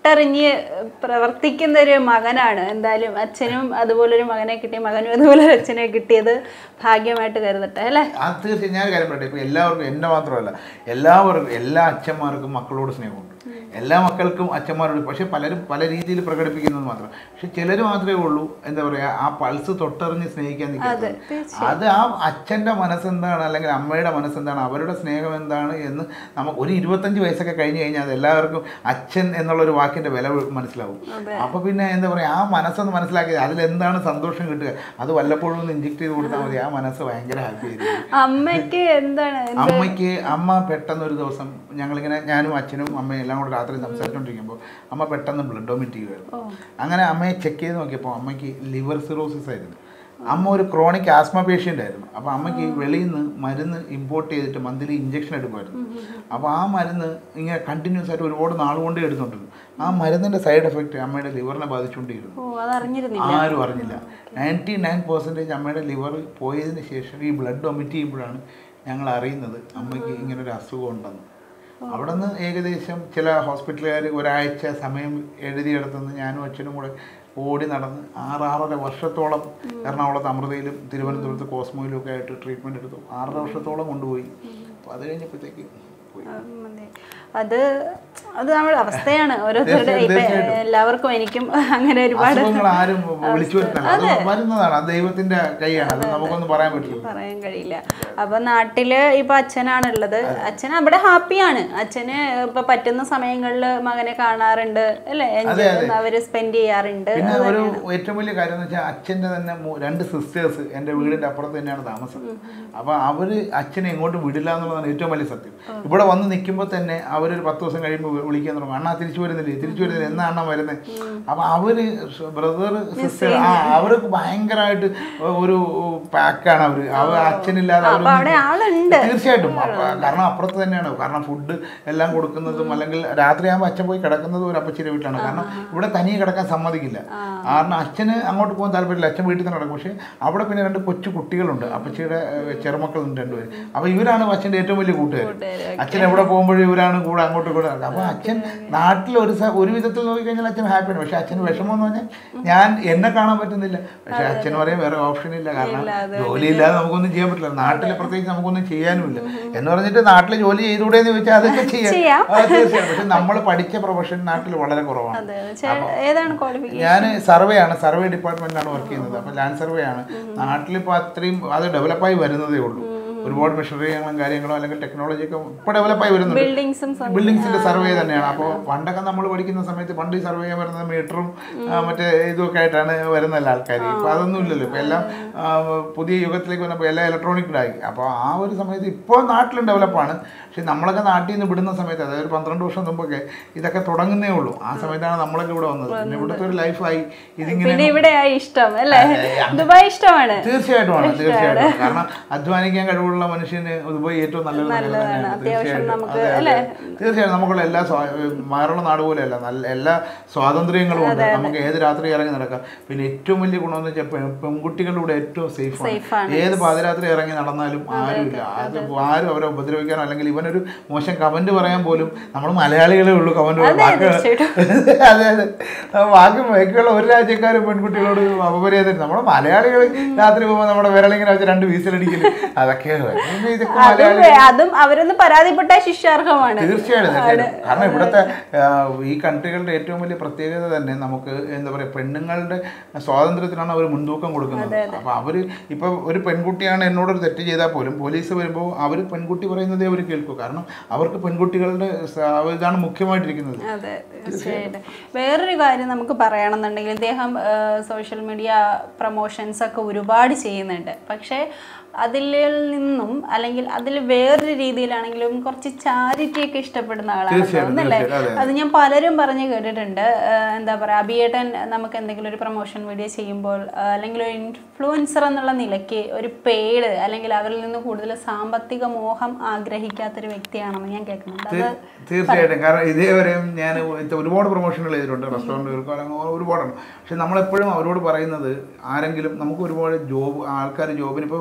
കേട്ടറിഞ്ഞ് പ്രവർത്തിക്കുന്ന ഒരു മകനാണ് എന്തായാലും അച്ഛനും അതുപോലൊരു മകനെ കിട്ടിയ മകനും അതുപോലെ ഒരു അച്ഛനെ കിട്ടിയത് ഭാഗ്യമായിട്ട് കരുതട്ടെ അല്ലേ അത് തീർച്ചയായും ഞാൻ ഒരു കാര്യം പറയട്ടെ ഇപ്പൊ എല്ലാവർക്കും എൻ്റെ മാത്രമല്ല എല്ലാവർക്കും എല്ലാ അച്ഛന്മാർക്കും മക്കളോട് സ്നേഹമുണ്ട് എല്ലാ മക്കൾക്കും അച്ഛന്മാരോട് പക്ഷെ പലരും പല രീതിയിൽ പ്രകടിപ്പിക്കുന്നത് മാത്രം പക്ഷെ ചിലർ മാത്രമേ ഉള്ളൂ എന്താ പറയാ ആ പൾസ് തൊട്ടറിഞ്ഞ് സ്നേഹിക്കാൻ നിൽക്കുന്നത് അത് ആ അച്ഛൻ്റെ മനസ്സെന്താണ് അല്ലെങ്കിൽ അമ്മയുടെ മനസ്സെന്താണ് അവരുടെ സ്നേഹം എന്താണ് എന്ന് നമുക്ക് ഒരു ഇരുപത്തഞ്ച് വയസ്സൊക്കെ കഴിഞ്ഞ് കഴിഞ്ഞാൽ അത് എല്ലാവർക്കും അച്ഛൻ എന്നുള്ളൊരു വാക്കിന്റെ വില മനസ്സിലാവും അപ്പൊ പിന്നെ എന്താ പറയാ ആ മനസ്സൊന്ന് മനസ്സിലാക്കി അതിലെന്താണ് സന്തോഷം കിട്ടുക അത് വല്ലപ്പോഴും ഒന്ന് ഇഞ്ചെക്ട് ചെയ്ത് കൊടുത്താൽ മതി ആ മനസ്സ് ഭയങ്കര ഹാപ്പി ആയിരിക്കും അമ്മയ്ക്ക് എന്താണ് അമ്മയ്ക്ക് അമ്മ പെട്ടെന്ന് ഒരു ദിവസം ഞങ്ങളിങ്ങനെ ഞാനും അച്ഛനും അമ്മയും എല്ലാം കൂടെ രാത്രി സംസാരിച്ചുകൊണ്ടിരിക്കുമ്പോൾ അമ്മ പെട്ടെന്ന് ബ്ലഡ് വോമിറ്റ് ചെയ്യുമായിരുന്നു അങ്ങനെ അമ്മയെ ചെക്ക് ചെയ്ത് നോക്കിയപ്പോൾ അമ്മയ്ക്ക് ലിവർ സിറോസിസ് ആയിരുന്നു അമ്മ ഒരു ക്രോണിക് ആസ്മ പേഷ്യൻ്റ് ആയിരുന്നു അപ്പോൾ അമ്മയ്ക്ക് വെളിയിൽ നിന്ന് മരുന്ന് ഇമ്പോർട്ട് ചെയ്തിട്ട് മന്ത്ലി ഇഞ്ചക്ഷൻ എടുക്കുമായിരുന്നു അപ്പോൾ ആ മരുന്ന് ഇങ്ങനെ കണ്ടിന്യൂസ് ആയിട്ട് ഒരുപാട് നാളുകൊണ്ടേ എടുത്തോണ്ടിരുന്നു ആ മരുന്നിൻ്റെ സൈഡ് എഫക്റ്റ് അമ്മയുടെ ലിവറിനെ ബാധിച്ചുകൊണ്ടിരുന്നു ഓ അതറിഞ്ഞിരുന്നില്ല ആരും അറിഞ്ഞില്ല നയൻറ്റി നയൻ പെർസെൻറ്റേജ് അമ്മയുടെ ലിവർ പോയതിന് ശേഷം ഈ ബ്ലഡ് വൊമിറ്റ് ചെയ്യുമ്പോഴാണ് ഞങ്ങൾ അറിയുന്നത് അമ്മയ്ക്ക് ഇങ്ങനെ ഒരു അസുഖം ഉണ്ടെന്ന് അവിടെ നിന്ന് ഏകദേശം ചില ഹോസ്പിറ്റലുകാർ ഒരാഴ്ച സമയം എഴുതിയെടുത്തുനിന്ന് ഞാനും അച്ഛനും കൂടെ ഓടി നടന്ന് ആറാറര വർഷത്തോളം എറണാകുളത്ത് അമൃതയിലും തിരുവനന്തപുരത്ത് കോസ്മോയിലും ഒക്കെ ആയിട്ട് ട്രീറ്റ്മെൻറ്റ് എടുത്തു ആറര വർഷത്തോളം കൊണ്ടുപോയി അപ്പോൾ അത് കഴിഞ്ഞപ്പോഴത്തേക്ക് പോയി ആ, മതി. അത് അത് നമ്മുടെ അവസ്ഥയാണ് ഓരോരുത്തരുടെ തീർച്ചയായും, ഇപ്പൊ തീർച്ചയായും. എല്ലാവർക്കും എനിക്കും അങ്ങനെ ഒരുപാട് അസുഖങ്ങൾ ആരും വിളിച്ചു വരുത്തല്ല അത് വരുന്നതാണ് അത് ദൈവത്തിന്റെ കൈയാണ് അത് നമുക്കൊന്നും പറയാൻ പറ്റില്ല പറയാൻ കഴിയില്ല അപ്പൊ നാട്ടില് ഇപ്പൊ അച്ഛനാണുള്ളത് അച്ഛൻ അവിടെ ഹാപ്പിയാണ് അച്ഛന് ഇപ്പൊ പറ്റുന്ന സമയങ്ങളിൽ മകനെ കാണാറുണ്ട് അല്ലെ എൻജോയ് അവര് സ്പെൻഡ് ചെയ്യാറുണ്ട് പിന്നെ ഒരു ഏറ്റവും വലിയ കാര്യം എന്ന് വെച്ചാൽ അച്ഛൻ്റെ തന്നെ മൂ- രണ്ട് സിസ്റ്റേഴ്സ് എൻ്റെ വീടിൻ്റെ അപ്പുറത്ത് തന്നെയാണ് താമസം അപ്പോൾ അവർ അച്ഛനെ എങ്ങോട്ടും വിടില്ല എന്നുള്ളതാണ് ഏറ്റവും വലിയ സത്യം ഇവിടെ വന്ന് നിൽക്കുമ്പോൾ തന്നെ അവരൊരു പത്ത് ദിവസം കഴിയുമ്പോൾ വിളിക്കാൻ തുടങ്ങും അണ്ണാ തിരിച്ചു വരുന്നില്ലേ തിരിച്ചു വരുന്നില്ല എന്നാ അണ്ണ വരുന്നത് അപ്പോൾ അവർ ബ്രദർ സിസ്റ്റർ ആ അവർക്ക് ഭയങ്കരമായിട്ട് ഒരു പാക്കാണ് അവർ അവർ അച്ഛനില്ലാതെ അപ്പൊ അവിടെ ആളുണ്ട് തീർച്ചയായിട്ടും അപ്പ- കാരണം അപ്പുറത്ത് തന്നെയാണ് കാരണം ഫുഡ് എല്ലാം കൊടുക്കുന്നതും അല്ലെങ്കിൽ രാത്രിയാകുമ്പോൾ അച്ഛൻ പോയി കിടക്കുന്നതും ഒരു അപ്പച്ചിയുടെ വീട്ടിലാണ് കാരണം ഇവിടെ തനിയെ കിടക്കാൻ സമ്മതിക്കില്ല കാരണം അച്ഛന് അങ്ങോട്ട് പോകാൻ താല്പര്യമില്ല അച്ഛൻ വീട്ടിൽ തന്നെ കിടക്കും പക്ഷേ അവിടെ പിന്നെ രണ്ട് കൊച്ചു കുട്ടികളുണ്ട് അപ്പച്ചിയുടെ ഏഹ്, ചെറുമക്കളുണ്ട് രണ്ടുപേര് അപ്പോൾ ഇവരാണ് അച്ഛൻ്റെ ഏറ്റവും വലിയ കൂട്ടുകാർ അച്ഛൻ എവിടെ പോകുമ്പോഴും ഇവരാണ് കൂടെ അങ്ങോട്ടും കൂടെ നടക്കുക അപ്പോൾ അച്ഛൻ നാട്ടിൽ ഒരു സ- ഒരു വിധത്തിൽ നോക്കിക്കഴിഞ്ഞാൽ അച്ഛൻ ഹാപ്പിയാണ് പക്ഷേ അച്ഛന് വിഷമം എന്ന് പറഞ്ഞാൽ ഞാൻ എന്നെ കാണാൻ പറ്റുന്നില്ല പക്ഷേ അച്ഛൻ പറയും വേറെ ഓപ്ഷൻ ഇല്ല കാരണം ജോലിയില്ലാതെ നമുക്കൊന്നും ചെയ്യാൻ പറ്റില്ല നാട്ടിൽ പ്രത്യേകിച്ച് നമുക്കൊന്നും ചെയ്യാനുമില്ല എന്ന് പറഞ്ഞിട്ട് നാട്ടിൽ ജോലി ചെയ്തുകൂടെ എന്ന് ചോദിച്ചാൽ അതൊക്കെ ചെയ്യാം ചെയ്യാം. ആ, തീർച്ചയായും പക്ഷെ നമ്മൾ പഠിച്ച പ്രൊഫഷൻ നാട്ടിൽ വളരെ കുറവാണ് അതെ ചേ- ഏതാണ് ക്വാളിഫിക്കേഷൻ ഞാൻ സർവേ ആണ് സർവേ ഡിപ്പാർട്ട്മെന്റിലാണ് വർക്ക് ചെയ്യുന്നത് അപ്പോൾ ലാൻഡ് സർവേ ആണ് നാട്ടിലിപ്പോൾ അത്രയും അത് ഡെവലപ്പായി വരുന്നതേ ഉള്ളൂ ഒരുപാട് മെഷീനറികളും കാര്യങ്ങളും അല്ലെങ്കിൽ ടെക്നോളജി ഒക്കെ ഇപ്പോൾ ഡെവലപ്പായി വരുന്നുണ്ട് ബിൽഡിങ്സും ബിൽഡിങ്സിന്റെ സർവേ തന്നെയാണ് അപ്പോൾ പണ്ടൊക്കെ നമ്മൾ പഠിക്കുന്ന സമയത്ത് പണ്ട് ഈ സർവേ ചെയ്യാൻ വരുന്നത് മീറ്ററും മറ്റേ ഇതൊക്കെ ആയിട്ടാണ് വരുന്നല്ല ആൾക്കാർ ഇപ്പോൾ അതൊന്നും ഇല്ലല്ലോ ഇപ്പോൾ എല്ലാം ആ, പുതിയ യുഗത്തിലേക്ക് വന്നപ്പോൾ എല്ലാം ഇലക്ട്രോണിക് ആയി അപ്പോൾ ആ ഒരു സമയത്ത് ഇപ്പോൾ നാട്ടിലും ഡെവലപ്പാണ് പക്ഷെ നമ്മളൊക്കെ നാട്ടിൽ നിന്ന് വിടുന്ന സമയത്ത് അതായത് ഒരു പന്ത്രണ്ട് വർഷം മുമ്പൊക്കെ ഇതൊക്കെ തുടങ്ങുന്നേ ഉള്ളൂ ആ സമയത്താണ് നമ്മളൊക്കെ ഇവിടെ വന്നത് പിന്നെ ഇവിടുത്തെ ഒരു ലൈഫായി ഇതിങ്ങനെ പിന്നെ ഇവിടെയാ ഇഷ്ടം അല്ലേ ദുബായ് ഇഷ്ടമാണ് തീർച്ചയായിട്ടും ആണ് തീർച്ചയായിട്ടും കാരണം അധ്വാനിക്കാൻ കഴിവുള്ള മനുഷ്യന് ദുബായ് ഏറ്റവും നല്ലൊരു നഗരം തന്നെയാണ് തീർച്ചയായിട്ടും നമുക്ക് അതെ, അതെ. തീർച്ചയായും നമുക്കുള്ള എല്ലാ സ്വാ- മാറുള്ള നാട് പോലെയല്ല നല്ല എല്ലാ സ്വാതന്ത്ര്യങ്ങളും ഉണ്ട് നമുക്ക് ഏത് രാത്രി ഇറങ്ങി നടക്കാം പിന്നെ ഏറ്റവും വലിയ ഗുണമെന്ന് വെച്ചാൽ പെ- പെൺകുട്ടികളുടെ ഏറ്റവും സേഫ് Safe ആണ് ഏത് പാതിരാത്രി ഇറങ്ങി നടന്നാലും ആരുമില്ല അത് ആരും അവരെ ഉപദ്രവിക്കാനോ അല്ലെങ്കിൽ ഇവനൊരു മോശം കമന്റ് പറയാൻ പോലും നമ്മൾ മലയാളികളെ ഉള്ളൂ കമന്റ് തീർച്ചയായിട്ടും. അതെ അതെ ബാക്കി ബാക്കിയുള്ള ഒരു രാജ്യക്കാരും പെൺകുട്ടികളോട് അപമര്യാദ നമ്മുടെ മലയാളികൾ രാത്രി പോകുമ്പോൾ നമ്മുടെ വിരളിങ്ങനെ വെച്ച് രണ്ട് വീസിലടിക്കല് അതൊക്കെ ഇതൊക്കെ അതും മലയാളി വേ- അതും അവരൊന്ന് പരാതിപ്പെട്ടാൽ ശിക്ഷാർഹമാണ് തീർച്ചയായിട്ടും തീർച്ചയായിട്ടും കാരണം ഇവിടുത്തെ ആ, ഈ കൺട്രികളുടെ ഏറ്റവും വലിയ പ്രത്യേകത തന്നെ നമുക്ക് എന്താ പറയുക പെണ്ണുങ്ങളുടെ സ്വാതന്ത്ര്യത്തിനാണ് അവർ മുൻതൂക്കം കൊടുക്കുന്നത് അപ്പൊ അവര് ഇപ്പൊ ഒരു പെൺകുട്ടിയാണ് എന്നോടൊരു തെറ്റ് ചെയ്താൽ പോലും പോലീസ് വരുമ്പോൾ അവർ പെൺകുട്ടി പറയുന്നതേ അവർ കേൾക്കൂ കാരണം അവർക്ക് പെൺകുട്ടികളുടെ സ- ഇതാണ് മുഖ്യമായിട്ടിരിക്കുന്നത് അതെ തീർച്ചയായിട്ടും വേറൊരു കാര്യം നമുക്ക് പറയണമെന്നുണ്ടെങ്കിൽ ഇദ്ദേഹം സോഷ്യൽ മീഡിയ പ്രൊമോഷൻസ് ഒക്കെ ഒരുപാട് ചെയ്യുന്നുണ്ട് പക്ഷേ അതിൽ നിന്നും അല്ലെങ്കിൽ അതിൽ വേറൊരു രീതിയിലാണെങ്കിലും കുറച്ച് ചാരിറ്റി ഒക്കെ ഇഷ്ടപ്പെടുന്ന ആളാണ് തീർച്ചയായിട്ടും, തോന്നുന്നല്ലേ തീർച്ചയായിട്ടും, അതെ, അത് ഞാൻ പലരും പറഞ്ഞ് കേട്ടിട്ടുണ്ട് ആ, എന്താ പറയുക അഭിയേട്ടൻ നമുക്ക് എന്തെങ്കിലും ഒരു പ്രൊമോഷൻ വീഡിയോ ചെയ്യുമ്പോൾ ആ, അല്ലെങ്കിൽ ഒരു ഇൻഫ്ലുവൻസർ എന്നുള്ള നിലയ്ക്ക് ഒരു പെയ്ഡ് അല്ലെങ്കിൽ അവരിൽ നിന്ന് കൂടുതൽ സാമ്പത്തിക മോഹം ആഗ്രഹിക്കാത്തൊരു വ്യക്തിയാണെന്ന് ഞാൻ കേൾക്കുന്നുണ്ട് അത് തീർച്ചയായിട്ടും കാരണം ഇതേവരെയും ഞാൻ ഇത് ഒരുപാട് പ്രൊമോഷനുകൾ ചെയ്തിട്ടുണ്ട് റെസ്റ്റോറൻറ്റുകൾക്ക് അല്ലെങ്കിൽ ഒരുപാടുണ്ട് പക്ഷെ നമ്മളെപ്പോഴും അവരോട് പറയുന്നത് ആരെങ്കിലും നമുക്ക് ഒരുപാട് ജോബ് ആൾക്കാർ ജോബിന് ഇപ്പോൾ ഒന്നാമത്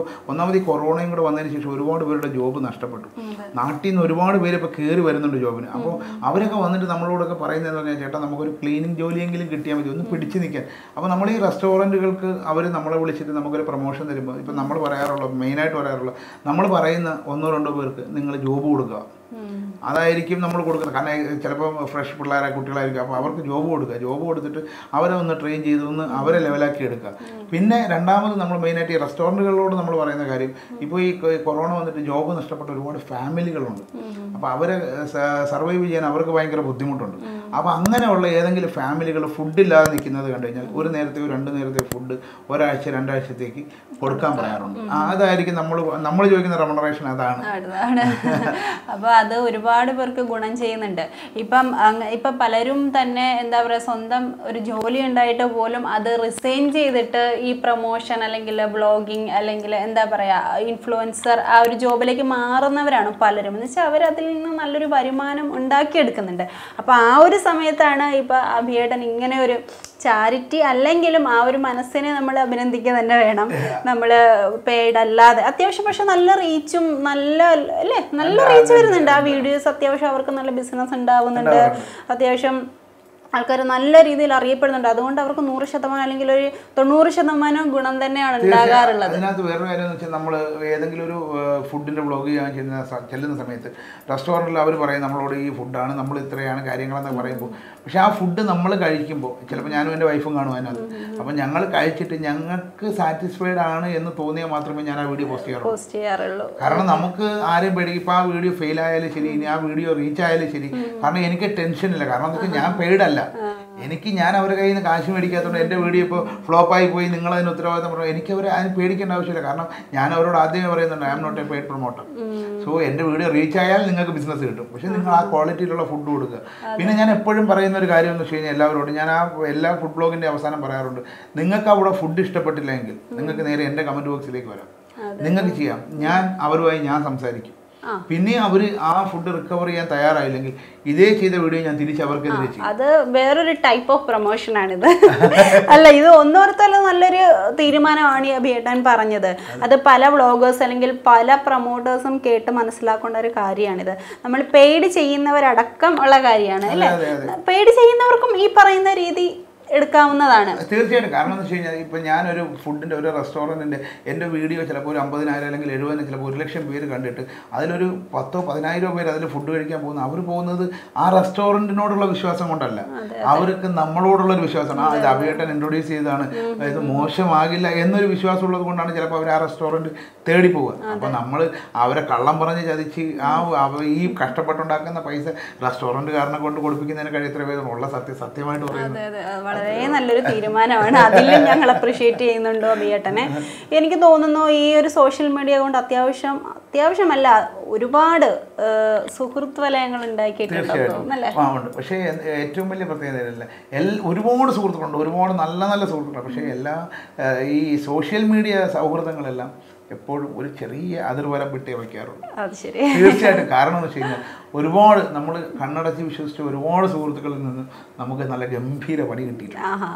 ഒന്നാമത് ഈ കൊറോണയും കൂടെ വന്നതിന് ശേഷം ഒരുപാട് പേരുടെ ജോബ് നഷ്ടപ്പെട്ടു നാട്ടിൽ നിന്ന് ഒരുപാട് പേര് ഇപ്പോൾ കയറി വരുന്നുണ്ട് ജോബിന് അപ്പോൾ അവരൊക്കെ വന്നിട്ട് നമ്മളോടൊക്കെ പറയുന്നതെന്ന് പറഞ്ഞാൽ ചേട്ടാ നമുക്കൊരു ക്ലീനിങ് ജോലിയെങ്കിലും കിട്ടിയാൽ മതി ഒന്ന് പിടിച്ച് നിൽക്കാൻ അപ്പോൾ നമ്മൾ ഈ റെസ്റ്റോറൻറ്റുകൾക്ക് അവർ നമ്മളെ വിളിച്ചിട്ട് നമുക്കൊരു പ്രൊമോഷൻ തരുമ്പോൾ ഇപ്പം നമ്മൾ പറയാറുള്ള മെയിനായിട്ട് പറയാറുള്ള നമ്മൾ പറയുന്ന ഒന്നോ രണ്ടോ പേർക്ക് നിങ്ങൾ ജോബ് കൊടുക്കുക അതായിരിക്കും നമ്മൾ കൊടുക്കുന്നത് കാരണം ചിലപ്പോൾ ഫ്രഷ് പിള്ളേരെ കുട്ടികളായിരിക്കും അപ്പോൾ അവർക്ക് ജോബ് കൊടുക്കുക ജോബ് കൊടുത്തിട്ട് അവരെ ഒന്ന് ട്രെയിൻ ചെയ്ത് ഒന്ന് അവരെ ലെവലാക്കി എടുക്കുക പിന്നെ രണ്ടാമത് നമ്മൾ മെയിനായിട്ട് ഈ റെസ്റ്റോറൻറ്റുകളോട് നമ്മൾ പറയുന്ന കാര്യം ഇപ്പോൾ ഈ കൊ- കൊറോണ വന്നിട്ട് ജോബ് നഷ്ടപ്പെട്ട ഒരുപാട് ഫാമിലികളുണ്ട് അപ്പോൾ അവരെ സർവൈവ് ചെയ്യാൻ അവർക്ക് ഭയങ്കര ബുദ്ധിമുട്ടുണ്ട് അപ്പോൾ അങ്ങനെയുള്ള ഏതെങ്കിലും ഫാമിലികൾ ഫുഡില്ലാതെ നിൽക്കുന്നത് കണ്ടു കഴിഞ്ഞാൽ ഒരു നേരത്തെ രണ്ട് നേരത്തെ ഫുഡ് ഒരാഴ്ച രണ്ടാഴ്ചത്തേക്ക് കൊടുക്കാൻ പറയാറുണ്ട് ആ, അതായിരിക്കും നമ്മൾ നമ്മൾ ചോദിക്കുന്ന റെമണറേഷൻ അതാണ് അതാണ് അപ്പോൾ അത് ഒരുപാട് പേർക്ക് ഗുണം ചെയ്യുന്നുണ്ട് ഇപ്പം അങ്ങ- ഇപ്പം പലരും തന്നെ എന്താ പറയുക സ്വന്തം ഒരു ജോലി ഉണ്ടായിട്ട് പോലും അത് റിസൈൻ ചെയ്തിട്ട് ഈ പ്രൊമോഷൻ അല്ലെങ്കിൽ ബ്ലോഗിങ് അല്ലെങ്കിൽ എന്താ പറയുക ഇൻഫ്ലുവൻസർ ആ ഒരു ജോബിലേക്ക് മാറുന്നവരാണ് പലരും എന്ന് വെച്ചാൽ അവർ അതിൽ നിന്ന് നല്ലൊരു വരുമാനം ഉണ്ടാക്കിയെടുക്കുന്നുണ്ട് അപ്പോൾ ആ ഒരു സമയത്താണ് ഇപ്പം അഭിയേട്ടൻ ഇങ്ങനെ ഒരു ചാരിറ്റി അല്ലെങ്കിലും ആ ഒരു മനസ്സിനെ നമ്മൾ അഭിനന്ദിക്കുക തന്നെ വേണം നമ്മൾ പെയ്ഡ് അല്ലാതെ അത്യാവശ്യം പക്ഷെ നല്ല റീച്ചും നല്ല അല്ലേ നല്ല റീച്ച് വരുന്നുണ്ട് ആ വീഡിയോസ് അത്യാവശ്യം അവർക്ക് നല്ല ബിസിനസ് ഉണ്ടാവുന്നുണ്ട് അത്യാവശ്യം ആൾക്കാർ നല്ല രീതിയിൽ അറിയപ്പെടുന്നുണ്ട് അതുകൊണ്ട് അവർക്ക് നൂറ് ശതമാനം അല്ലെങ്കിൽ ഒരു തൊണ്ണൂറ് ശതമാനം ഗുണം തന്നെയാണ് ഉണ്ടാകാറുള്ളത് അതിനകത്ത് വേറൊരു കാര്യം എന്ന് വെച്ചാൽ നമ്മൾ ഏതെങ്കിലും ഒരു ഫുഡിൻ്റെ വ്ളോഗ് ചെയ്യാൻ ചെയ്യുന്ന സ- ചെല്ലുന്ന സമയത്ത് റെസ്റ്റോറൻറ്റിൽ അവർ പറയും നമ്മളോട് ഈ ഫുഡാണ് നമ്മൾ ഇത്രയാണ് കാര്യങ്ങളെന്ന് പറയുമ്പോൾ പക്ഷേ ആ ഫുഡ് നമ്മൾ കഴിക്കുമ്പോൾ ചിലപ്പോൾ ഞാനും എൻ്റെ വൈഫും കാണും അതിനകത്ത് അപ്പം ഞങ്ങൾ കഴിച്ചിട്ട് ഞങ്ങൾക്ക് സാറ്റിസ്ഫൈഡ് ആണ് എന്ന് തോന്നിയാൽ മാത്രമേ ഞാൻ ആ വീഡിയോ പോസ്റ്റ് ചെയ്യാറുള്ളൂ പോസ്റ്റ് ചെയ്യാറുള്ളൂ കാരണം നമുക്ക് ആരെയും പേടി ഇപ്പം ആ വീഡിയോ ഫെയിൽ ആയാലും ശരി ഇനി ആ വീഡിയോ റീച്ച് ആയാലും ശരി കാരണം എനിക്ക് ടെൻഷൻ ഇല്ല കാരണം എന്താ വെച്ചാൽ ഞാൻ പെയ്ഡ് അല്ല എനിക്ക് ഞാൻ അവരുടെ കയ്യിൽ നിന്ന് കാശ് മേടിക്കാത്തതുകൊണ്ട് എൻ്റെ വീഡിയോ ഇപ്പോൾ ഫ്ലോപ്പായി പോയി നിങ്ങൾ അതിന് ഉത്തരവാദിത്തം പറഞ്ഞു എനിക്ക് അവരെ അതിന് പേടിക്കേണ്ട ആവശ്യമില്ല കാരണം ഞാൻ അവരോട് ആദ്യമേ പറയുന്നുണ്ട് I'm not a paid promoter so എൻ്റെ വീഡിയോ റീച്ച് ആയാൽ നിങ്ങൾക്ക് ബിസിനസ് കിട്ടും പക്ഷേ നിങ്ങൾ ആ ക്വാളിറ്റിയിലുള്ള ഫുഡ് കൊടുക്കുക പിന്നെ ഞാൻ എപ്പോഴും പറയുന്ന ഒരു കാര്യം എന്ന് വെച്ച് കഴിഞ്ഞാൽ എല്ലാവരോടും ഞാൻ ആ എല്ലാ ഫുഡ് ബ്ലോഗിൻ്റെ അവസാനം പറയാറുണ്ട് നിങ്ങൾക്ക് അവിടെ ഫുഡ് ഇഷ്ടപ്പെട്ടില്ലെങ്കിൽ നിങ്ങൾക്ക് നേരെ എൻ്റെ കമൻറ്റ് ബോക്സിലേക്ക് വരാം നിങ്ങൾക്ക് ചെയ്യാം ഞാൻ അവരുമായി ഞാൻ സംസാരിക്കും പിന്നെ അവർ ആ ഫുഡ് റിക്കവർ ചെയ്യാൻ തയ്യാറായില്ലെങ്കിൽ ഇതേ ചെയ്ത വീഡിയോ ഞാൻ തിരിച്ച് അവർക്കെതിരെ ചെയ്യും അത് വേറൊരു ടൈപ്പ് ഓഫ് പ്രൊമോഷൻ ആണിത് അല്ല ഇത് ഒന്നോർത്തല്ല നല്ലൊരു തീരുമാനമാണ് ഈ അഭിയേട്ടൻ പറഞ്ഞത് അത് പല വ്ളോഗേഴ്സ് അല്ലെങ്കിൽ പല പ്രൊമോട്ടേഴ്സും കേട്ട് മനസ്സിലാക്കേണ്ട ഒരു കാര്യമാണിത് നമ്മൾ പെയ്ഡ് ചെയ്യുന്നവരടക്കം ഉള്ള കാര്യമാണ് അല്ലേ അതെ, അതെ. പെയ്ഡ് ചെയ്യുന്നവർക്കും ഈ പറയുന്ന രീതി എടുക്കാവുന്നതാണ് തീർച്ചയായിട്ടും കാരണം എന്ന് വെച്ച് കഴിഞ്ഞാൽ ഇപ്പം ഞാനൊരു ഫുഡിൻ്റെ ഒരു റെസ്റ്റോറൻറ്റിൻ്റെ എൻ്റെ വീഡിയോ ചിലപ്പോൾ ഒരു അമ്പതിനായിരം അല്ലെങ്കിൽ എഴുപതിന് ചിലപ്പോൾ ഒരു ലക്ഷം പേര് കണ്ടിട്ട് അതിലൊരു പത്തോ പതിനായിരോ പേര് അതിൽ ഫുഡ് കഴിക്കാൻ പോകുന്ന അവർ പോകുന്നത് ആ റെസ്റ്റോറൻറ്റിനോടുള്ള വിശ്വാസം കൊണ്ടല്ല അവർക്ക് നമ്മളോടുള്ള ഒരു വിശ്വാസമാണ് ആ ഇത് അഭിയേട്ടൻ ഇൻട്രൊഡ്യൂസ് ചെയ്തതാണ് ഇത് മോശമാകില്ല എന്നൊരു വിശ്വാസം ഉള്ളത് കൊണ്ടാണ് ചിലപ്പോൾ അവർ ആ റെസ്റ്റോറൻറ്റ് തേടി പോവുക അപ്പോൾ നമ്മൾ അവരെ കള്ളം പറഞ്ഞ് ചതിച്ച് ആ അവ- ഈ കഷ്ടപ്പെട്ടുണ്ടാക്കുന്ന പൈസ റെസ്റ്റോറൻറ്റുകാരനെ കൊണ്ട് കൊടുപ്പിക്കുന്നതിന് കഴിയത്ര വേദന ഉള്ള സത്യം സത്യമായിട്ട് പറയുന്നത് അതെ അതെ അത് വളരെ നല്ലൊരു തീരുമാനമാണ് അതിലും ഞങ്ങൾ അപ്രിഷ്യേറ്റ് ചെയ്യുന്നുണ്ടോ അബിയേട്ടനെ എനിക്ക് തോന്നുന്നു ഈ ഒരു സോഷ്യൽ മീഡിയ കൊണ്ട് അത്യാവശ്യം അത്യാവശ്യമല്ല ഒരുപാട് ആ, സുഹൃത്ത് വലയങ്ങൾ ഉണ്ടാക്കിയിട്ടുണ്ടോ തോന്നുന്നല്ലേ ആ ഉണ്ട് പക്ഷേ എ- ഏറ്റവും വലിയ പ്രത്യേകത ഇതല്ല എൽ ഒരുപാട് സുഹൃത്തുക്കളുണ്ട് ഒരുപാട് നല്ല നല്ല സുഹൃത്തുക്കളുണ്ട് പക്ഷേ എല്ലാ ഏഹ്, ഈ സോഷ്യൽ മീഡിയ സൗഹൃദങ്ങളെല്ലാം എപ്പോഴും ഒരു ചെറിയ അതിർവരം വിട്ടേ വയ്ക്കാറുണ്ട് അത് ശരി തീർച്ചയായിട്ടും കാരണം എന്ന് വെച്ച് കഴിഞ്ഞാൽ ഒരുപാട് നമ്മൾ കണ്ണടച്ച് വിശ്വസിച്ച ഒരുപാട് സുഹൃത്തുക്കളിൽ നിന്ന് നമുക്ക് നല്ല ഗംഭീര പണി കിട്ടിയിട്ടുണ്ട് ആഹാ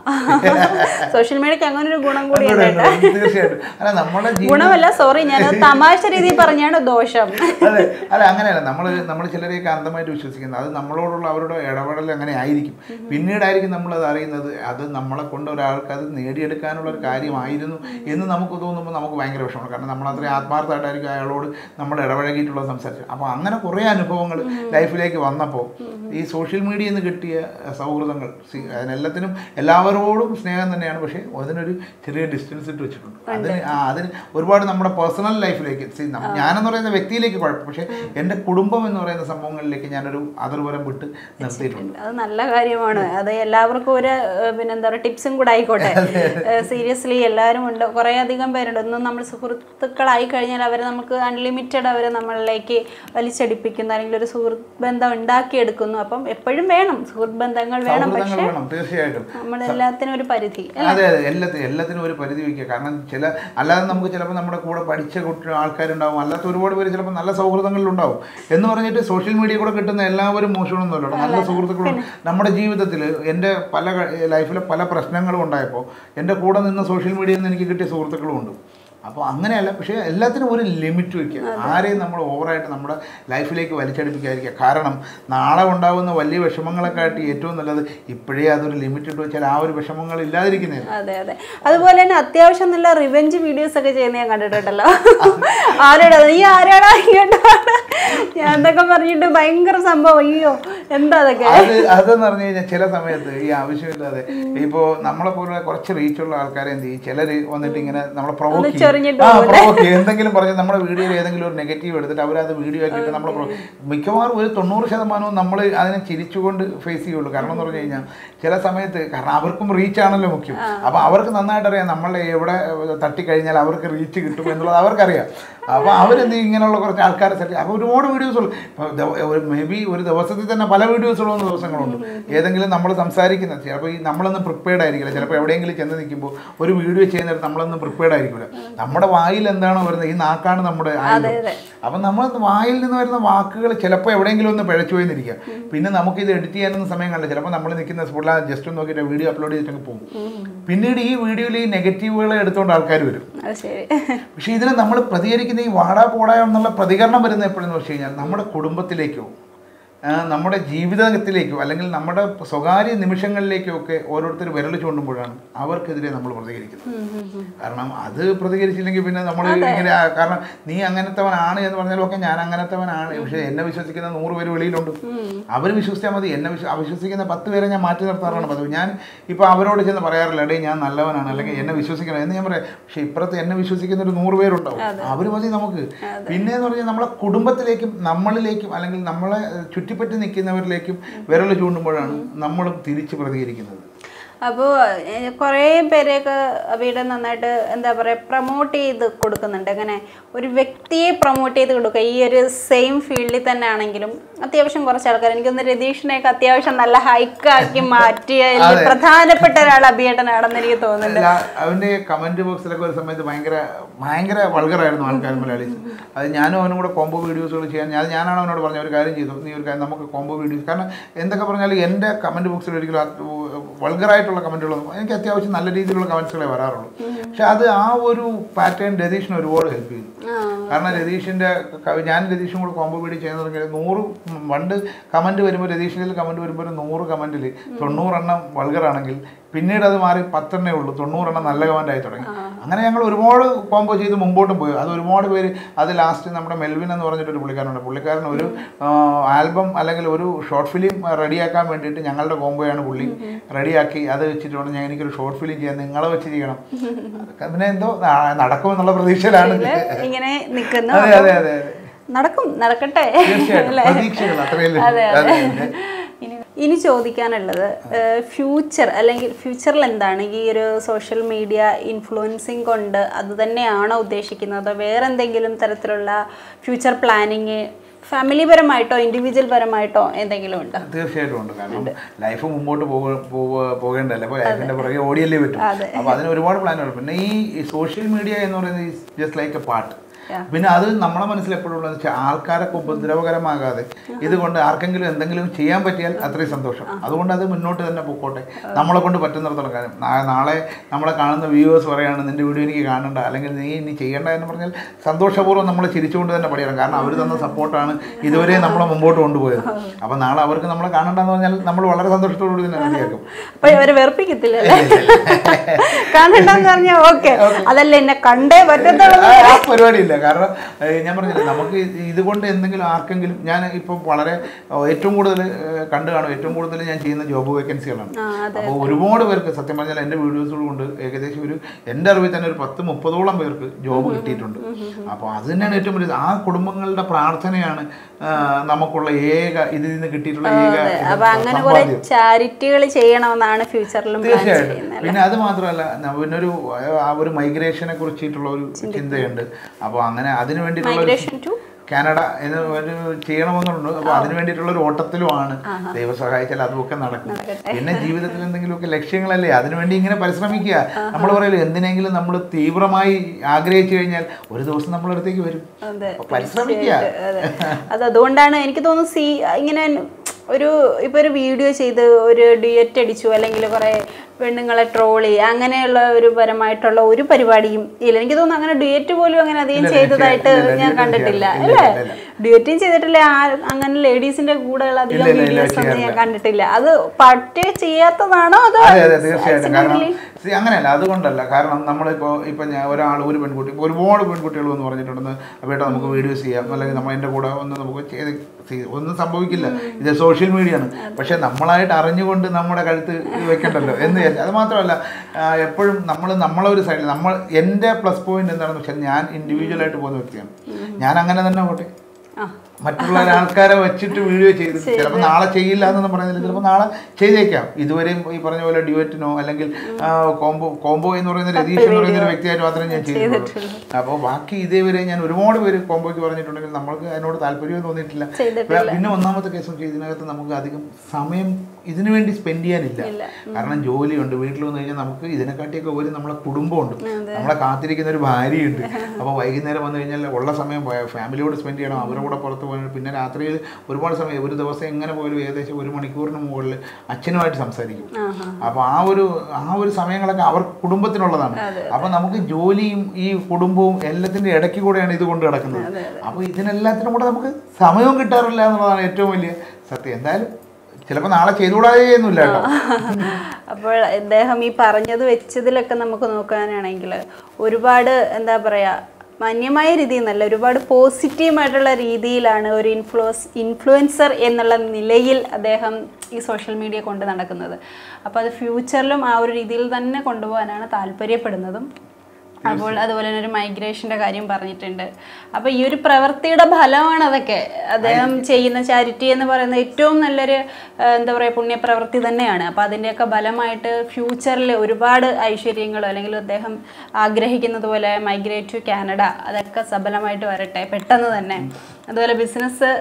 സോഷ്യൽ മീഡിയക്ക് അങ്ങനെ ഒരു ഗുണം കൂടിയുണ്ട് കേട്ടോ തീർച്ചയായിട്ടും അല്ല നമ്മുടെ ജീവിതം ഗുണമല്ല സോറി ഞാൻ തമാശ രീതിയിൽ പറഞ്ഞാണ് ദോഷം അതെ അല്ല അങ്ങനെയല്ല നമ്മൾ നമ്മൾ ചിലരെയൊക്കെ അന്ധമായിട്ട് വിശ്വസിക്കുന്നത് അത് നമ്മളോടുള്ള അവരുടെ ഇടപെടൽ അങ്ങനെ ആയിരിക്കും പിന്നീടായിരിക്കും നമ്മളത് അറിയുന്നത് അത് നമ്മളെ കൊണ്ട് ഒരാൾക്ക് അത് നേടിയെടുക്കാനുള്ള ഒരു കാര്യമായിരുന്നു എന്ന് നമുക്ക് തോന്നുമ്പോൾ നമുക്ക് ഭയങ്കര വിഷമമാണ് കാരണം നമ്മൾ അത്രയും ആത്മാർത്ഥമായിട്ടായിരിക്കും അയാളോട് നമ്മൾ ഇടപഴകിയിട്ടുള്ളത് സംസാരിച്ചത് അപ്പോൾ അങ്ങനെ കുറേ അനുഭവങ്ങൾ ലൈഫിലേക്ക് വന്നപ്പോൾ ഈ സോഷ്യൽ മീഡിയയിൽ നിന്ന് കിട്ടിയ അഹ്, സൗഹൃദങ്ങൾ സി- അതിനെല്ലാത്തിനും എല്ലാവരോടും സ്നേഹം തന്നെയാണ് പക്ഷേ അതിനൊരു ചെറിയ ഡിസ്റ്റൻസ് ഇട്ട് വെച്ചിട്ടുണ്ട് അതിന് ആ, അതിന് ഒരുപാട് നമ്മുടെ പേഴ്സണൽ ലൈഫിലേക്ക് സി നമ്മ- ഞാനെന്ന് പറയുന്ന വ്യക്തിയിലേക്ക് കുഴപ്പം പക്ഷേ എൻ്റെ കുടുംബം എന്ന് പറയുന്ന സംഭവങ്ങളിലേക്ക് ഞാനൊരു അതിർവരം വിട്ട് നിർത്തിയിട്ടുണ്ട് അത് നല്ല കാര്യമാണ് അത് എല്ലാവർക്കും ഒരു ഏഹ്, പിന്നെ എന്താ പറയുക ടിപ്സും കൂടെ ആയിക്കോട്ടെ സീരിയസ്ലി എല്ലാവരും ഉണ്ട് കുറേ അധികം പേരുണ്ട് ഒന്നും നമ്മൾ സുഹൃത്തുക്കളായി കഴിഞ്ഞാൽ അവർ നമുക്ക് അൺലിമിറ്റഡ് അവർ നമ്മളിലേക്ക് വലിച്ചടിപ്പിക്കുന്നു അല്ലെങ്കിൽ ഒരു സുഹൃത്ത് ബന്ധം ഉണ്ടാക്കിയെടുക്കുന്നു അപ്പം എപ്പോഴും വേണം സുഹൃത്ത് ബന്ധങ്ങൾ വേണം സൗഹൃദങ്ങൾ പക്ഷേ വേണം തീർച്ചയായിട്ടും നമ്മളെല്ലാത്തിനും ഒരു പരിധി അതെ അതെ എല്ലാത്തിനും എല്ലാത്തിനും ഒരു പരിധി വയ്ക്കുക കാരണം ചില അല്ലാതെ നമുക്ക് ചിലപ്പോൾ നമ്മുടെ കൂടെ പഠിച്ച കുട്ടി ആൾക്കാരുണ്ടാവും അല്ലാത്ത ഒരുപാട് പേര് ചിലപ്പോൾ നല്ല സൗഹൃദങ്ങളിലുണ്ടാവും എന്ന് പറഞ്ഞിട്ട് സോഷ്യൽ മീഡിയ കൂടെ കിട്ടുന്ന എല്ലാവരും മോശമൊന്നുമല്ല നല്ല സുഹൃത്തുക്കളും നമ്മുടെ ജീവിതത്തിൽ എൻ്റെ പല ലൈഫിലെ പല പ്രശ്നങ്ങളും ഉണ്ടായപ്പോൾ എൻ്റെ കൂടെ നിന്ന് സോഷ്യൽ മീഡിയയിൽ നിന്ന് എനിക്ക് കിട്ടിയ സുഹൃത്തുക്കളും ഉണ്ട് അപ്പോൾ അങ്ങനെയല്ല പക്ഷേ എല്ലാത്തിനും ഒരു ലിമിറ്റ് വയ്ക്കുക ആരെയും നമ്മൾ ഓവറായിട്ട് നമ്മുടെ ലൈഫിലേക്ക് വലിച്ചടിപ്പിക്കാതിരിക്കുക കാരണം നാളെ ഉണ്ടാകുന്ന വലിയ വിഷമങ്ങളെക്കാട്ടി ഏറ്റവും നല്ലത് ഇപ്പോഴേ അതൊരു ലിമിറ്റ് ഇട്ട് വെച്ചാൽ ആ ഒരു വിഷമങ്ങൾ ഇല്ലാതിരിക്കുന്നതിന് അതെ അതെ അതുപോലെ തന്നെ അത്യാവശ്യം നല്ല റിവെഞ്ച് വീഡിയോസ് ഒക്കെ ചെയ്യുന്ന ഞാൻ കണ്ടിട്ടുണ്ടല്ലോ ആരോടാ നീ ആരാടാ ഇങ്ങോട്ടാണ് ഞാൻ എന്തൊക്കെ പറഞ്ഞിട്ട് ഭയങ്കര സംഭവം അയ്യോ എന്താ അതൊക്കെ അത് അതെന്ന് പറഞ്ഞു കഴിഞ്ഞാൽ ചില സമയത്ത് ഈ ആവശ്യമില്ലാതെ ഇപ്പോൾ നമ്മളെ പോലെ കുറച്ച് റീച്ചുള്ള ആൾക്കാരെ എന്ത് ചെയ്യും ചിലർ വന്നിട്ട് ഇങ്ങനെ നമ്മളെ പ്രൊവോക്ക് ചൊറിഞ്ഞിട്ട് ആ പ്രൊവോക്ക് ചെയ്യും എന്തെങ്കിലും പറഞ്ഞ് നമ്മുടെ വീഡിയോയിൽ ഏതെങ്കിലും ഒരു നെഗറ്റീവ് എടുത്തിട്ട് അവരത് വീഡിയോ ആക്കിയിട്ട് നമ്മളെ പ്രൊ- മിക്കവാറും ഒരു തൊണ്ണൂറ് ശതമാനവും നമ്മൾ അതിനെ ചിരിച്ചുകൊണ്ട് ഫേസ് ചെയ്യുള്ളൂ കാരണം എന്ന് പറഞ്ഞു കഴിഞ്ഞാൽ ചില സമയത്ത് കാരണം അവർക്കും റീച്ച് ആണല്ലോ മുഖ്യം അപ്പോൾ അവർക്ക് നന്നായിട്ട് അറിയാം നമ്മളെ എവിടെ തട്ടിക്കഴിഞ്ഞാൽ അവർക്ക് റീച്ച് കിട്ടും എന്നുള്ളത് അവർക്കറിയാം അപ്പോൾ അവരെന്ത് ചെയ്യും ഇങ്ങനെയുള്ള കുറച്ച് ആൾക്കാരെ സെറ്റ് അപ്പോൾ ഒരുപാട് വീഡിയോസുകൾ മേ ബി ഒരു ദിവസത്തിൽ തന്നെ പല വീഡിയോസുകളും ദിവസങ്ങളുണ്ട് ഏതെങ്കിലും നമ്മൾ സംസാരിക്കുന്ന ചിലപ്പോൾ ഈ നമ്മളൊന്നും പ്രിപ്പയർഡ് ആയിരിക്കില്ല ചിലപ്പോൾ എവിടെയെങ്കിലും ചെന്ന് നിൽക്കുമ്പോൾ ഒരു വീഡിയോ ചെയ്യുന്നിടത്ത് നമ്മളൊന്നും പ്രിപ്പയർഡ് ആയിരിക്കില്ല നമ്മുടെ വായിൽ എന്താണോ വരുന്നത് ഈ നാക്കാണ് നമ്മുടെ ആയുധം അപ്പം നമ്മൾ വായിൽ നിന്ന് വരുന്ന വാക്കുകൾ ചിലപ്പോൾ എവിടെയെങ്കിലും ഒന്ന് പിഴച്ചു പോയിരിക്കുക പിന്നെ നമുക്ക് ഇത് എഡിറ്റ് ചെയ്യാനൊന്നും സമയം കണ്ടില്ല ചിലപ്പോൾ നമ്മൾ നിൽക്കുന്ന സ്പോട്ടിൽ ജസ്റ്റ് ഒന്ന് നോക്കിയിട്ട് വീഡിയോ അപ്ലോഡ് ചെയ്തിട്ടങ്ങ് പോകും പിന്നീട് ഈ വീഡിയോയിൽ ഈ നെഗറ്റീവുകളെ എടുത്തുകൊണ്ട് ആൾക്കാർ വരും അത് ശരി പക്ഷേ ഇതിനെ നമ്മൾ പ്രതികരിക്കുന്ന ഈ വാടാ പോടാ എന്നുള്ള പ്രതികരണം വരുന്നത് എപ്പോഴെന്ന് വെച്ച് കഴിഞ്ഞാൽ നമ്മുടെ കുടുംബത്തിലേക്കോ ആ, നമ്മുടെ ജീവിതത്തിലേക്കോ അല്ലെങ്കിൽ നമ്മുടെ സ്വകാര്യ നിമിഷങ്ങളിലേക്കോ ഒക്കെ ഓരോരുത്തർ വിരൽ ചൂണ്ടുമ്പോഴാണ് അവർക്കെതിരെ നമ്മൾ പ്രതികരിക്കുന്നത് കാരണം അത് പ്രതികരിച്ചില്ലെങ്കിൽ പിന്നെ നമ്മൾ ഇങ്ങനെ ആ, കാരണം നീ അങ്ങനത്തവനാണ് എന്ന് പറഞ്ഞാലും ഒക്കെ ഞാൻ അങ്ങനത്തവനാണ് പക്ഷേ എന്നെ വിശ്വസിക്കുന്ന നൂറ് പേര് വെളിയിലുണ്ട് അവർ വിശ്വസിച്ചാൽ മതി എന്നെ വിശ്വ അവിശ്വസിക്കുന്ന പത്ത് പേരെ ഞാൻ മാറ്റി നിർത്താറാണ് പതിവ് ഞാൻ ഇപ്പോൾ അവരോട് ചെന്ന് പറയാറില്ല എടേ ഞാൻ നല്ലവനാണ് അല്ലെങ്കിൽ എന്നെ വിശ്വസിക്കണം എന്ന് ഞാൻ പറയാം പക്ഷേ ഇപ്പുറത്ത് എന്നെ വിശ്വസിക്കുന്ന ഒരു നൂറ് പേരുണ്ടാവും അവർ മതി നമുക്ക് പിന്നെ എന്ന് പറഞ്ഞാൽ നമ്മളെ കുടുംബത്തിലേക്കും നമ്മളിലേക്കും അല്ലെങ്കിൽ നമ്മളെ ഏഹ്, ചുറ്റിപ്പറ്റി നിൽക്കുന്നവരിലേക്കും വിരൽ ചൂണ്ടുമ്പോഴാണ് നമ്മളും തിരിച്ച് പ്രതികരിക്കുന്നത് അപ്പോൾ കുറേ പേരെയൊക്കെ അവിടെ നന്നായിട്ട് എന്താ പറയുക പ്രൊമോട്ട് ചെയ്ത് കൊടുക്കുന്നുണ്ട് അങ്ങനെ ഒരു വ്യക്തിയെ പ്രൊമോട്ട് ചെയ്ത് കൊടുക്കുക ഈ ഒരു സെയിം ഫീൽഡിൽ തന്നെ ആണെങ്കിലും അത്യാവശ്യം കുറച്ച് ആൾക്കാർ എനിക്കൊന്ന് രതീഷിനെയൊക്കെ അത്യാവശ്യം നല്ല ഹൈക്കാക്കി മാറ്റിയ ഇതിൽ പ്രധാനപ്പെട്ട ഒരാൾ അഭിയേട്ടനാണെന്ന് എനിക്ക് തോന്നുന്നുണ്ട് അല്ല, അവന്റെ കമന്റ് ബോക്സിലൊക്കെ ഒരു സമയത്ത് ഭയങ്കര ഭയങ്കര വൾഗറായിരുന്നു ആൾക്കാർ മലയാളീസ് അത് ഞാനും അവനും കൂടെ കോംബോ വീഡിയോസുകൾ ചെയ്യാൻ ഞാൻ ഞാനാണ് അവനോട് പറഞ്ഞ ഒരു കാര്യം ചെയ്തു നീ ഒരു കാര്യം നമുക്ക് കോംബോ വീഡിയോസ് കാരണം എന്തൊക്കെ പറഞ്ഞാലും എൻ്റെ കമന്റ് ബോക്സിൽ ഒരിക്കലും വൾഗറായിട്ടുള്ള കമന്റുകളൊന്നും എനിക്ക് അത്യാവശ്യം നല്ല രീതിയിലുള്ള കമന്റ്സുകളെ വരാറുള്ളൂ പക്ഷെ അത് ആ ഒരു പാറ്റേൺ രതീഷിന് ഒരുപാട് ഹെൽപ്പ് ചെയ്തു കാരണം രതീഷിന്റെ ക- ഞാൻ രതീഷും കൂടെ കോംബോ വീഡിയോ ചെയ്യുന്നതെങ്കിൽ നൂറ് പണ്ട് കമന്റ് വരുമ്പോൾ രതീഷിന്റെ കമന്റ് വരുമ്പോൾ ഒരു നൂറ് കമന്റിൽ തൊണ്ണൂറെണ്ണം വൾഗറാണെങ്കിൽ പിന്നീട് അത് മാറി പത്തെണ്ണേ ഉള്ളൂ തൊണ്ണൂറെണ്ണം നല്ല കമന്റ് ആയി തുടങ്ങി അങ്ങനെ ഞങ്ങൾ ഒരുപാട് കോംബോ ചെയ്ത് മുമ്പോട്ടും പോയി അത് ഒരുപാട് പേര് അത് ലാസ്റ്റ് നമ്മുടെ മെൽവിൻ എന്ന് പറഞ്ഞിട്ടൊരു പുള്ളിക്കാരനുണ്ട് പുള്ളിക്കാരൻ ഒരു ആൽബം അല്ലെങ്കിൽ ഒരു ഷോർട്ട് ഫിലിം റെഡിയാക്കാൻ വേണ്ടിയിട്ട് ഞങ്ങളുടെ കോംബോയാണ് പുള്ളി റെഡിയാക്കി അത് വെച്ചിട്ട് വേണം ഞാൻ എനിക്കൊരു ഷോർട്ട് ഫിലിം ചെയ്യാൻ നിങ്ങളെ വെച്ച് ചെയ്യണം അതൊക്കെ പിന്നെ എന്തോ ന- നടക്കുമെന്നുള്ള പ്രതീക്ഷയിലാണ് ഇങ്ങനെ നിൽക്കുന്നു അതെ അതെ അതെ അതെ നടക്കും നടക്കട്ടെ തീർച്ചയായിട്ടും പ്രതീക്ഷകൾ അത്രയല്ലേ അതെ അതെ അതെ അതെ ഇനി ഇനി ചോദിക്കാനുള്ളത് ഫ്യൂച്ചർ അല്ലെങ്കിൽ ഫ്യൂച്ചറിൽ എന്താണ് ഈ ഒരു സോഷ്യൽ മീഡിയ ഇൻഫ്ലുവൻസിങ് കൊണ്ട് അത് തന്നെയാണോ ഉദ്ദേശിക്കുന്നത് അതോ വേറെ എന്തെങ്കിലും തരത്തിലുള്ള ഫ്യൂച്ചർ പ്ലാനിങ് ഫാമിലി പരമായിട്ടോ ഇൻഡിവിജ്വൽ പരമായിട്ടോ എന്തെങ്കിലും ഉണ്ടോ തീർച്ചയായിട്ടും ഉണ്ട് കാരണം ലൈഫ് മുമ്പോട്ട് പോക- പോവ- പോകേണ്ടല്ലേ അപ്പോൾ ലൈഫിന്റെ പുറകെ ഓടിയല്ലേ പറ്റും അപ്പോൾ അതിന് ഒരുപാട് പ്ലാനുകൾ പിന്നെ ഈ സോഷ്യൽ മീഡിയ എന്ന് പറയുന്നത് ജസ്റ്റ് ലൈക്ക് എ പാർട്ട് പിന്നെ അത് നമ്മളെ മനസ്സിൽ എപ്പോഴും ഉള്ളതെന്ന് വെച്ചാൽ ആൾക്കാരൊക്കെ ഉപദ്രവകരമാകാതെ ഇതുകൊണ്ട് ആർക്കെങ്കിലും എന്തെങ്കിലും ചെയ്യാൻ പറ്റിയാൽ അത്രയും സന്തോഷം അതുകൊണ്ട് അത് മുന്നോട്ട് തന്നെ പൊക്കോട്ടെ നമ്മളെ കൊണ്ട് പറ്റുന്നിടത്തോളം കാര്യം നാ- നാളെ നമ്മളെ കാണുന്ന വ്യൂവേഴ്സ് പറയാണ് നിന്റെ വീഡിയോ എനിക്ക് കാണണ്ട അല്ലെങ്കിൽ നീ ഇനി ചെയ്യേണ്ട എന്ന് പറഞ്ഞാൽ സന്തോഷപൂർവ്വം നമ്മൾ ചിരിച്ചുകൊണ്ട് തന്നെ പഠിക്കണം കാരണം അവർ തന്ന സപ്പോർട്ടാണ് ഇതുവരെ നമ്മളെ മുമ്പോട്ട് കൊണ്ടുപോയത് അപ്പം നാളെ അവർക്ക് നമ്മളെ കാണണ്ടെന്ന് പറഞ്ഞാൽ നമ്മൾ വളരെ സന്തോഷത്തോടുകൂടി തന്നെ റെഡിയാക്കും അപ്പൊ ഇവരെ വെറുപ്പിക്കത്തില്ലല്ലേ കാണണ്ടെന്ന് പറഞ്ഞാൽ ഓക്കെ അതല്ല എന്നെ കണ്ടേ പറ്റത്തുള്ളൂ ആ ആ പരിപാടിയില്ല കാരണം ഏഹ്, ഞാൻ പറഞ്ഞില്ലേ നമുക്ക് ഇത് ഇതുകൊണ്ട് എന്തെങ്കിലും ആർക്കെങ്കിലും ഞാൻ ഇപ്പം വളരെ ഏഹ്, ഏറ്റവും കൂടുതൽ ഏഹ്, കണ്ടു കാണും ഏറ്റവും കൂടുതൽ ഞാൻ ചെയ്യുന്ന ജോബ് വേക്കൻസികളാണ് ആ അതെ അപ്പോൾ ഒരുപാട് പേർക്ക് സത്യം പറഞ്ഞാൽ എൻ്റെ വീഡിയോസുകൾ കൊണ്ട് ഏകദേശം ഒരു എൻ്റെ അറിവിൽ തന്നെ ഒരു പത്ത് മുപ്പതോളം പേർക്ക് ജോബ് കിട്ടിയിട്ടുണ്ട് അപ്പോൾ അത് തന്നെയാണ് ഏറ്റവും വലിയ ആ കുടുംബങ്ങളുടെ പ്രാർത്ഥനയാണ് ആ, നമുക്കുള്ള ഏക ഇതിൽ നിന്ന് കിട്ടിയിട്ടുള്ള ഏക ഇത് അപ്പൊ അങ്ങനെ കുറെ സമ്പാദ്യം. ചാരിറ്റികൾ ചെയ്യണമെന്നാണ് ഫ്യൂച്ചറിലും പ്ലാൻ തീർച്ചയായിട്ടും ചെയ്യുന്നത് പിന്നെ അത് മാത്രമല്ല ന- പിന്നൊരു ആ ഒരു മൈഗ്രേഷനെ കുറിച്ചിട്ടുള്ള ഒരു ചിന്തയുണ്ട് അപ്പോൾ അങ്ങനെ അതിന് വേണ്ടിയിട്ടുള്ള ഒരു മൈഗ്രേഷൻ ടു കാനഡ എന്ന് ഒരു ചെയ്യണമെന്നുണ്ട് അപ്പോൾ അതിന് വേണ്ടിയിട്ടുള്ള ഒരു ഓട്ടത്തിലുമാണ് ദൈവം സഹായിച്ചാൽ അതുമൊക്കെ നടക്കും പിന്നെ ജീവിതത്തിൽ എന്തെങ്കിലുമൊക്കെ ലക്ഷ്യങ്ങളല്ലേ അതിനുവേണ്ടി ഇങ്ങനെ പരിശ്രമിക്കുക നമ്മൾ പറയല്ലോ എന്തിനെങ്കിലും നമ്മൾ തീവ്രമായി ആഗ്രഹിച്ചു കഴിഞ്ഞാൽ ഒരു ദിവസം നമ്മളടുത്തേക്ക് വരും അതെ അപ്പോൾ പരിശ്രമിക്കുക അതെ അത് അതുകൊണ്ടാണ് എനിക്ക് തോന്നുന്നു സി ഇങ്ങനെ ഒരു ഇപ്പൊ ഒരു വീഡിയോ ചെയ്ത് ഒരു ഡിയറ്റ് അടിച്ചു അല്ലെങ്കിൽ കുറെ പെണ്ണുങ്ങളെ ട്രോളി അങ്ങനെയുള്ള ഒരു പരമായിട്ടുള്ള ഒരു പരിപാടിയും ഇല്ല എനിക്ക് തോന്നുന്നു അങ്ങനെ ഡ്യുവറ്റ് പോലും അങ്ങനെ അധികം ഇല്ല, ചെയ്തതായിട്ട് ഇല്ല, ഇല്ല, ഞാൻ ഇല്ല, കണ്ടിട്ടില്ല ഇല്ല, അല്ലേ ഇല്ല, ഇല്ല. ഡ്യുവറ്റും ചെയ്തിട്ടില്ല ആ- അങ്ങനെ ലേഡീസിന്റെ കൂടെ അധികം ഇല്ല, ഇല്ല, ഇല്ല, വീഡിയോസ് ഒന്നും ഞാൻ ചെയ്യാറില്ല. കണ്ടിട്ടില്ല അത് പറ്റേ ചെയ്യാത്തതാണോ അതോ അതെ അതെ തീർച്ചയായിട്ടും കാരണം accidentally? see, അങ്ങനെയല്ല അതുകൊണ്ടല്ല കാരണം നമ്മളിപ്പോൾ ഇപ്പം ഞാൻ ഒരാൾ ഒരു പെൺകുട്ടി ഇപ്പോൾ ഒരുപാട് പെൺകുട്ടികൾ എന്ന് പറഞ്ഞിട്ടുണ്ടെന്ന് വേണ്ട നമുക്ക് വീഡിയോസ് ചെയ്യാം അല്ലെങ്കിൽ നമ്മൾ എൻ്റെ കൂടെ ഒന്ന് നമുക്ക് ചെയ്ത് ചെയ്ത് ഒന്നും സംഭവിക്കില്ല ഇത് സോഷ്യൽ മീഡിയ ആണ് പക്ഷെ നമ്മളായിട്ട് അറിഞ്ഞുകൊണ്ട് നമ്മുടെ കഴുത്ത് വെക്കണ്ടല്ലോ എന്ന് വിചാരിച്ചു അത് മാത്രമല്ല ആ, എപ്പോഴും നമ്മൾ നമ്മളെ ഒരു സൈഡിൽ നമ്മൾ എൻ്റെ പ്ലസ് പോയിന്റ് എന്താണെന്ന് വെച്ചാൽ ഞാൻ ഇൻഡിവിജ്വൽ ആയിട്ട് പോകുന്ന വ്യക്തിയാണ് ഞാൻ അങ്ങനെ തന്നെ പോട്ടെ ആ മറ്റുള്ള ആൾക്കാരെ വെച്ചിട്ട് വീഡിയോ ചെയ്ത് ചിലപ്പോൾ നാളെ ചെയ്യില്ല എന്നൊന്നും പറയുന്നില്ല ചിലപ്പോൾ നാളെ ചെയ്തേക്കാം ഇതുവരെയും ഈ പറഞ്ഞ പോലെ ഡ്യുവറ്റിനോ അല്ലെങ്കിൽ ആ, കോംബോ കോംബോ എന്ന് പറയുന്ന രതീഷ് എന്ന് പറയുന്ന ഒരു വ്യക്തിയായിട്ട് മാത്രമേ ഞാൻ ചെയ്തിട്ടുള്ളൂ അപ്പോൾ ബാക്കി ഇതേവരെ ഞാൻ ഒരുപാട് പേര് കോംബോയ്ക്ക് പറഞ്ഞിട്ടുണ്ടെങ്കിൽ നമ്മൾക്ക് അതിനോട് താല്പര്യം തോന്നിയിട്ടില്ല ചെയ്തിട്ടില്ല. പിന്നെ ഒന്നാമത്തെ കേസ് വെച്ചാൽ ഇതിനകത്ത് നമുക്ക് അധികം സമയം ഇതിനു വേണ്ടി സ്പെൻഡ് ചെയ്യാനില്ല കാരണം ജോലിയുണ്ട് വീട്ടിൽ വന്നു കഴിഞ്ഞാൽ നമുക്ക് ഇതിനെക്കാട്ടിയൊക്കെ ഒരു നമ്മളെ കുടുംബമുണ്ട് നമ്മളെ കാത്തിരിക്കുന്ന ഒരു ഭാര്യയുണ്ട് അപ്പോൾ വൈകുന്നേരം വന്നു കഴിഞ്ഞാൽ ഉള്ള സമയം ഫാമിലിയോട് സ്പെൻഡ് ചെയ്യണം അവരുടെ കൂടെ പുറത്ത് പോകണം പിന്നെ രാത്രിയിൽ ഒരുപാട് സമയം ഒരു ദിവസം എങ്ങനെ പോയാലും ഏകദേശം ഒരു മണിക്കൂറിന് മുകളിൽ അച്ഛനുമായിട്ട് സംസാരിക്കും അപ്പോൾ ആ ഒരു ആ ഒരു സമയങ്ങളൊക്കെ അവർ കുടുംബത്തിനുള്ളതാണ് അപ്പോൾ നമുക്ക് ജോലിയും ഈ കുടുംബവും എല്ലാത്തിൻ്റെ ഇടയ്ക്ക് കൂടെയാണ് ഇത് കൊണ്ട് കിടക്കുന്നത് അപ്പോൾ ഇതിനെല്ലാത്തിനും കൂടെ നമുക്ക് സമയവും കിട്ടാറില്ല എന്നുള്ളതാണ് ഏറ്റവും വലിയ സത്യം എന്തായാലും ചിലപ്പോൾ നാളെ ചെയ്തുകൂടാതെയൊന്നുമില്ല കേട്ടോ അപ്പോൾ അദ്ദേഹം ഈ പറഞ്ഞത് വെച്ചതിലൊക്കെ നമുക്ക് നോക്കാനാണെങ്കിൽ ഒരുപാട് എന്താ പറയുക മാന്യമായ രീതിയിൽ നല്ല ഒരുപാട് പോസിറ്റീവായിട്ടുള്ള രീതിയിലാണ് ഒരു ഇൻഫ്ലുവൻസ് ഇൻഫ്ലുവൻസർ എന്നുള്ള നിലയിൽ അദ്ദേഹം ഈ സോഷ്യൽ മീഡിയ കൊണ്ട് നടക്കുന്നത് അപ്പോൾ അത് ഫ്യൂച്ചറിലും ആ ഒരു രീതിയിൽ തന്നെ കൊണ്ടുപോകാനാണ് താല്പര്യപ്പെടുന്നതും അപ്പോൾ അതുപോലെ തന്നെ ഒരു മൈഗ്രേഷൻ്റെ കാര്യം പറഞ്ഞിട്ടുണ്ട് അപ്പോൾ ഈ ഒരു പ്രവൃത്തിയുടെ ഫലമാണ് അതൊക്കെ അദ്ദേഹം ചെയ്യുന്ന ചാരിറ്റി എന്ന് പറയുന്ന ഏറ്റവും നല്ലൊരു ആ, എന്താ പറയുക പുണ്യപ്രവൃത്തി തന്നെയാണ് അപ്പോൾ അതിൻ്റെയൊക്കെ ഫലമായിട്ട് ഫ്യൂച്ചറിൽ ഒരുപാട് ഐശ്വര്യങ്ങൾ അല്ലെങ്കിൽ അദ്ദേഹം ആഗ്രഹിക്കുന്നത് പോലെ മൈഗ്രേറ്റ് ടു കാനഡ അതൊക്കെ സഫലമായിട്ട് വരട്ടെ പെട്ടെന്ന് തന്നെ അതുപോലെ ബിസിനസ്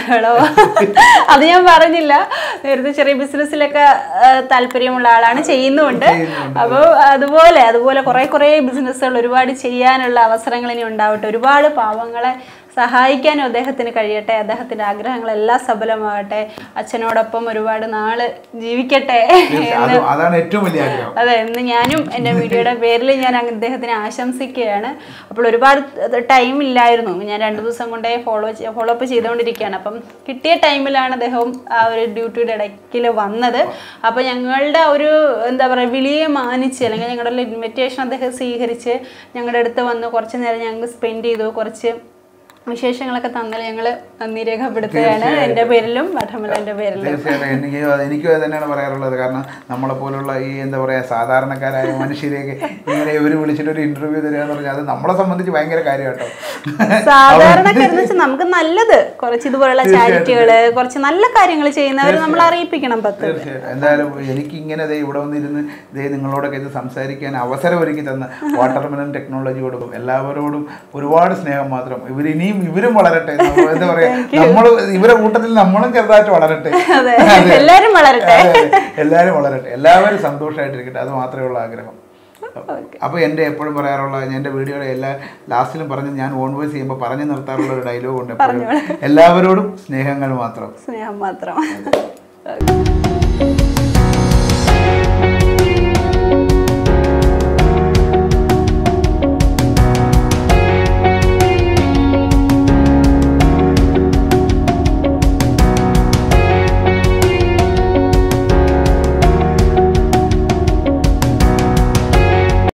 അത് ഞാൻ പറഞ്ഞില്ല നേരത്തെ ചെറിയ ബിസിനസ്സിലൊക്കെ ആ, താല്പര്യമുള്ള ആളാണ് ചെയ്യുന്നുമുണ്ട് അപ്പോൾ അതുപോലെ അതുപോലെ കുറേ കുറേ ബിസിനസ്സുകൾ ഒരുപാട് ചെയ്യാനുള്ള അവസരങ്ങൾ ഇനി ഉണ്ടാവട്ടെ ഒരുപാട് പാവങ്ങളെ സഹായിക്കാനും അദ്ദേഹത്തിന് കഴിയട്ടെ അദ്ദേഹത്തിൻ്റെ ആഗ്രഹങ്ങളെല്ലാം സഫലമാകട്ടെ അച്ഛനോടൊപ്പം ഒരുപാട് നാള് ജീവിക്കട്ടെ അത് അതാണ് ഏറ്റവും വലിയ ആഗ്രഹം അതെ ഇന്ന് ഞാനും എൻ്റെ വീഡിയോയുടെ പേരിൽ ഞാൻ അദ്ദേഹത്തിനെ ആശംസിക്കുകയാണ് അപ്പോൾ ഒരുപാട് ടൈം ഇല്ലായിരുന്നു ഞാൻ രണ്ട് ദിവസം കൊണ്ടേ ഫോളോ ഫോളോ അപ്പ് ചെയ്തുകൊണ്ടിരിക്കുകയാണ് അപ്പം കിട്ടിയ ടൈമിലാണ് അദ്ദേഹം ആ ഒരു ഡ്യൂട്ടിയുടെ ഇടയ്ക്കിൽ വന്നത് അപ്പോൾ ഞങ്ങളുടെ ഒരു എന്താ പറയുക വിളിയെ മാനിച്ച് അല്ലെങ്കിൽ ഞങ്ങളുടെ ഇൻവിറ്റേഷൻ അദ്ദേഹം സ്വീകരിച്ച് ഞങ്ങളുടെ അടുത്ത് വന്ന് കുറച്ച് നേരം ഞങ്ങൾ സ്പെൻഡ് ചെയ്തു കുറച്ച് വിശേഷങ്ങളൊക്കെ തന്നാൽ ഞങ്ങൾ നന്ദി രേഖപ്പെടുത്തുകയാണ് എൻ്റെ പേരിലും മഠമലൻ്റെ പേരിലും തീർച്ചയായിട്ടും എനിക്ക് അത് എനിക്കും അത് തന്നെയാണ് പറയാറുള്ളത് കാരണം നമ്മളെ പോലുള്ള ഈ എന്താ പറയാ സാധാരണക്കാരായ മനുഷ്യരെയൊക്കെ ഇങ്ങനെ ഇവർ വിളിച്ചിട്ട് ഒരു ഇന്റർവ്യൂ തരിക എന്ന് പറഞ്ഞാൽ അത് നമ്മളെ സംബന്ധിച്ച് ഭയങ്കര കാര്യം കേട്ടോ സാധാരണക്കാരെന്ന് വെച്ചാൽ നമുക്ക് നല്ലത് കുറച്ച് ഇതുപോലുള്ള ചാരിറ്റികള് കുറച്ച് നല്ല കാര്യങ്ങൾ ചെയ്യുന്നവർ നമ്മൾ അറിയിപ്പിക്കണം പത്ത് തീർച്ചയായിട്ടും എന്തായാലും എനിക്ക് ഇങ്ങനെ ദേ ഇവിടെ വന്നിരുന്ന് ദേ നിങ്ങളോടൊക്കെ ഇത് സംസാരിക്കാൻ അവസരം ഒരുക്കി തന്ന വാട്ടർമെലൻ ടെക്നോളജിയോടും എല്ലാവരോടും ഒരുപാട് സ്നേഹം മാത്രം ഇവർ ഇനിയും ഇവരും വളരട്ടെ നമ്മ- എന്താ പറയാ നമ്മൾ ഇവരെ കൂട്ടത്തിൽ നമ്മളും ചെറുതായിട്ട് വളരട്ടെ അതെ എല്ലാരും വളരട്ടെ അതെ, അതെ. എല്ലാവരും വളരട്ടെ എല്ലാവരും സന്തോഷമായിട്ടിരിക്കട്ടെ അത് മാത്രമേ ഉള്ള ആഗ്രഹം അപ്പോൾ എൻ്റെ എപ്പോഴും പറയാറുള്ള എൻ്റെ വീഡിയോയുടെ എല്ലാ ലാസ്റ്റിലും പറഞ്ഞ് ഞാൻ ഓൺ വോയിസ് ചെയ്യുമ്പോൾ പറഞ്ഞു നിർത്താറുള്ള ഒരു ഡയലോഗ് ഉണ്ട് എപ്പോഴും എല്ലാവരോടും സ്നേഹങ്ങൾ മാത്രം സ്നേഹം മാത്രം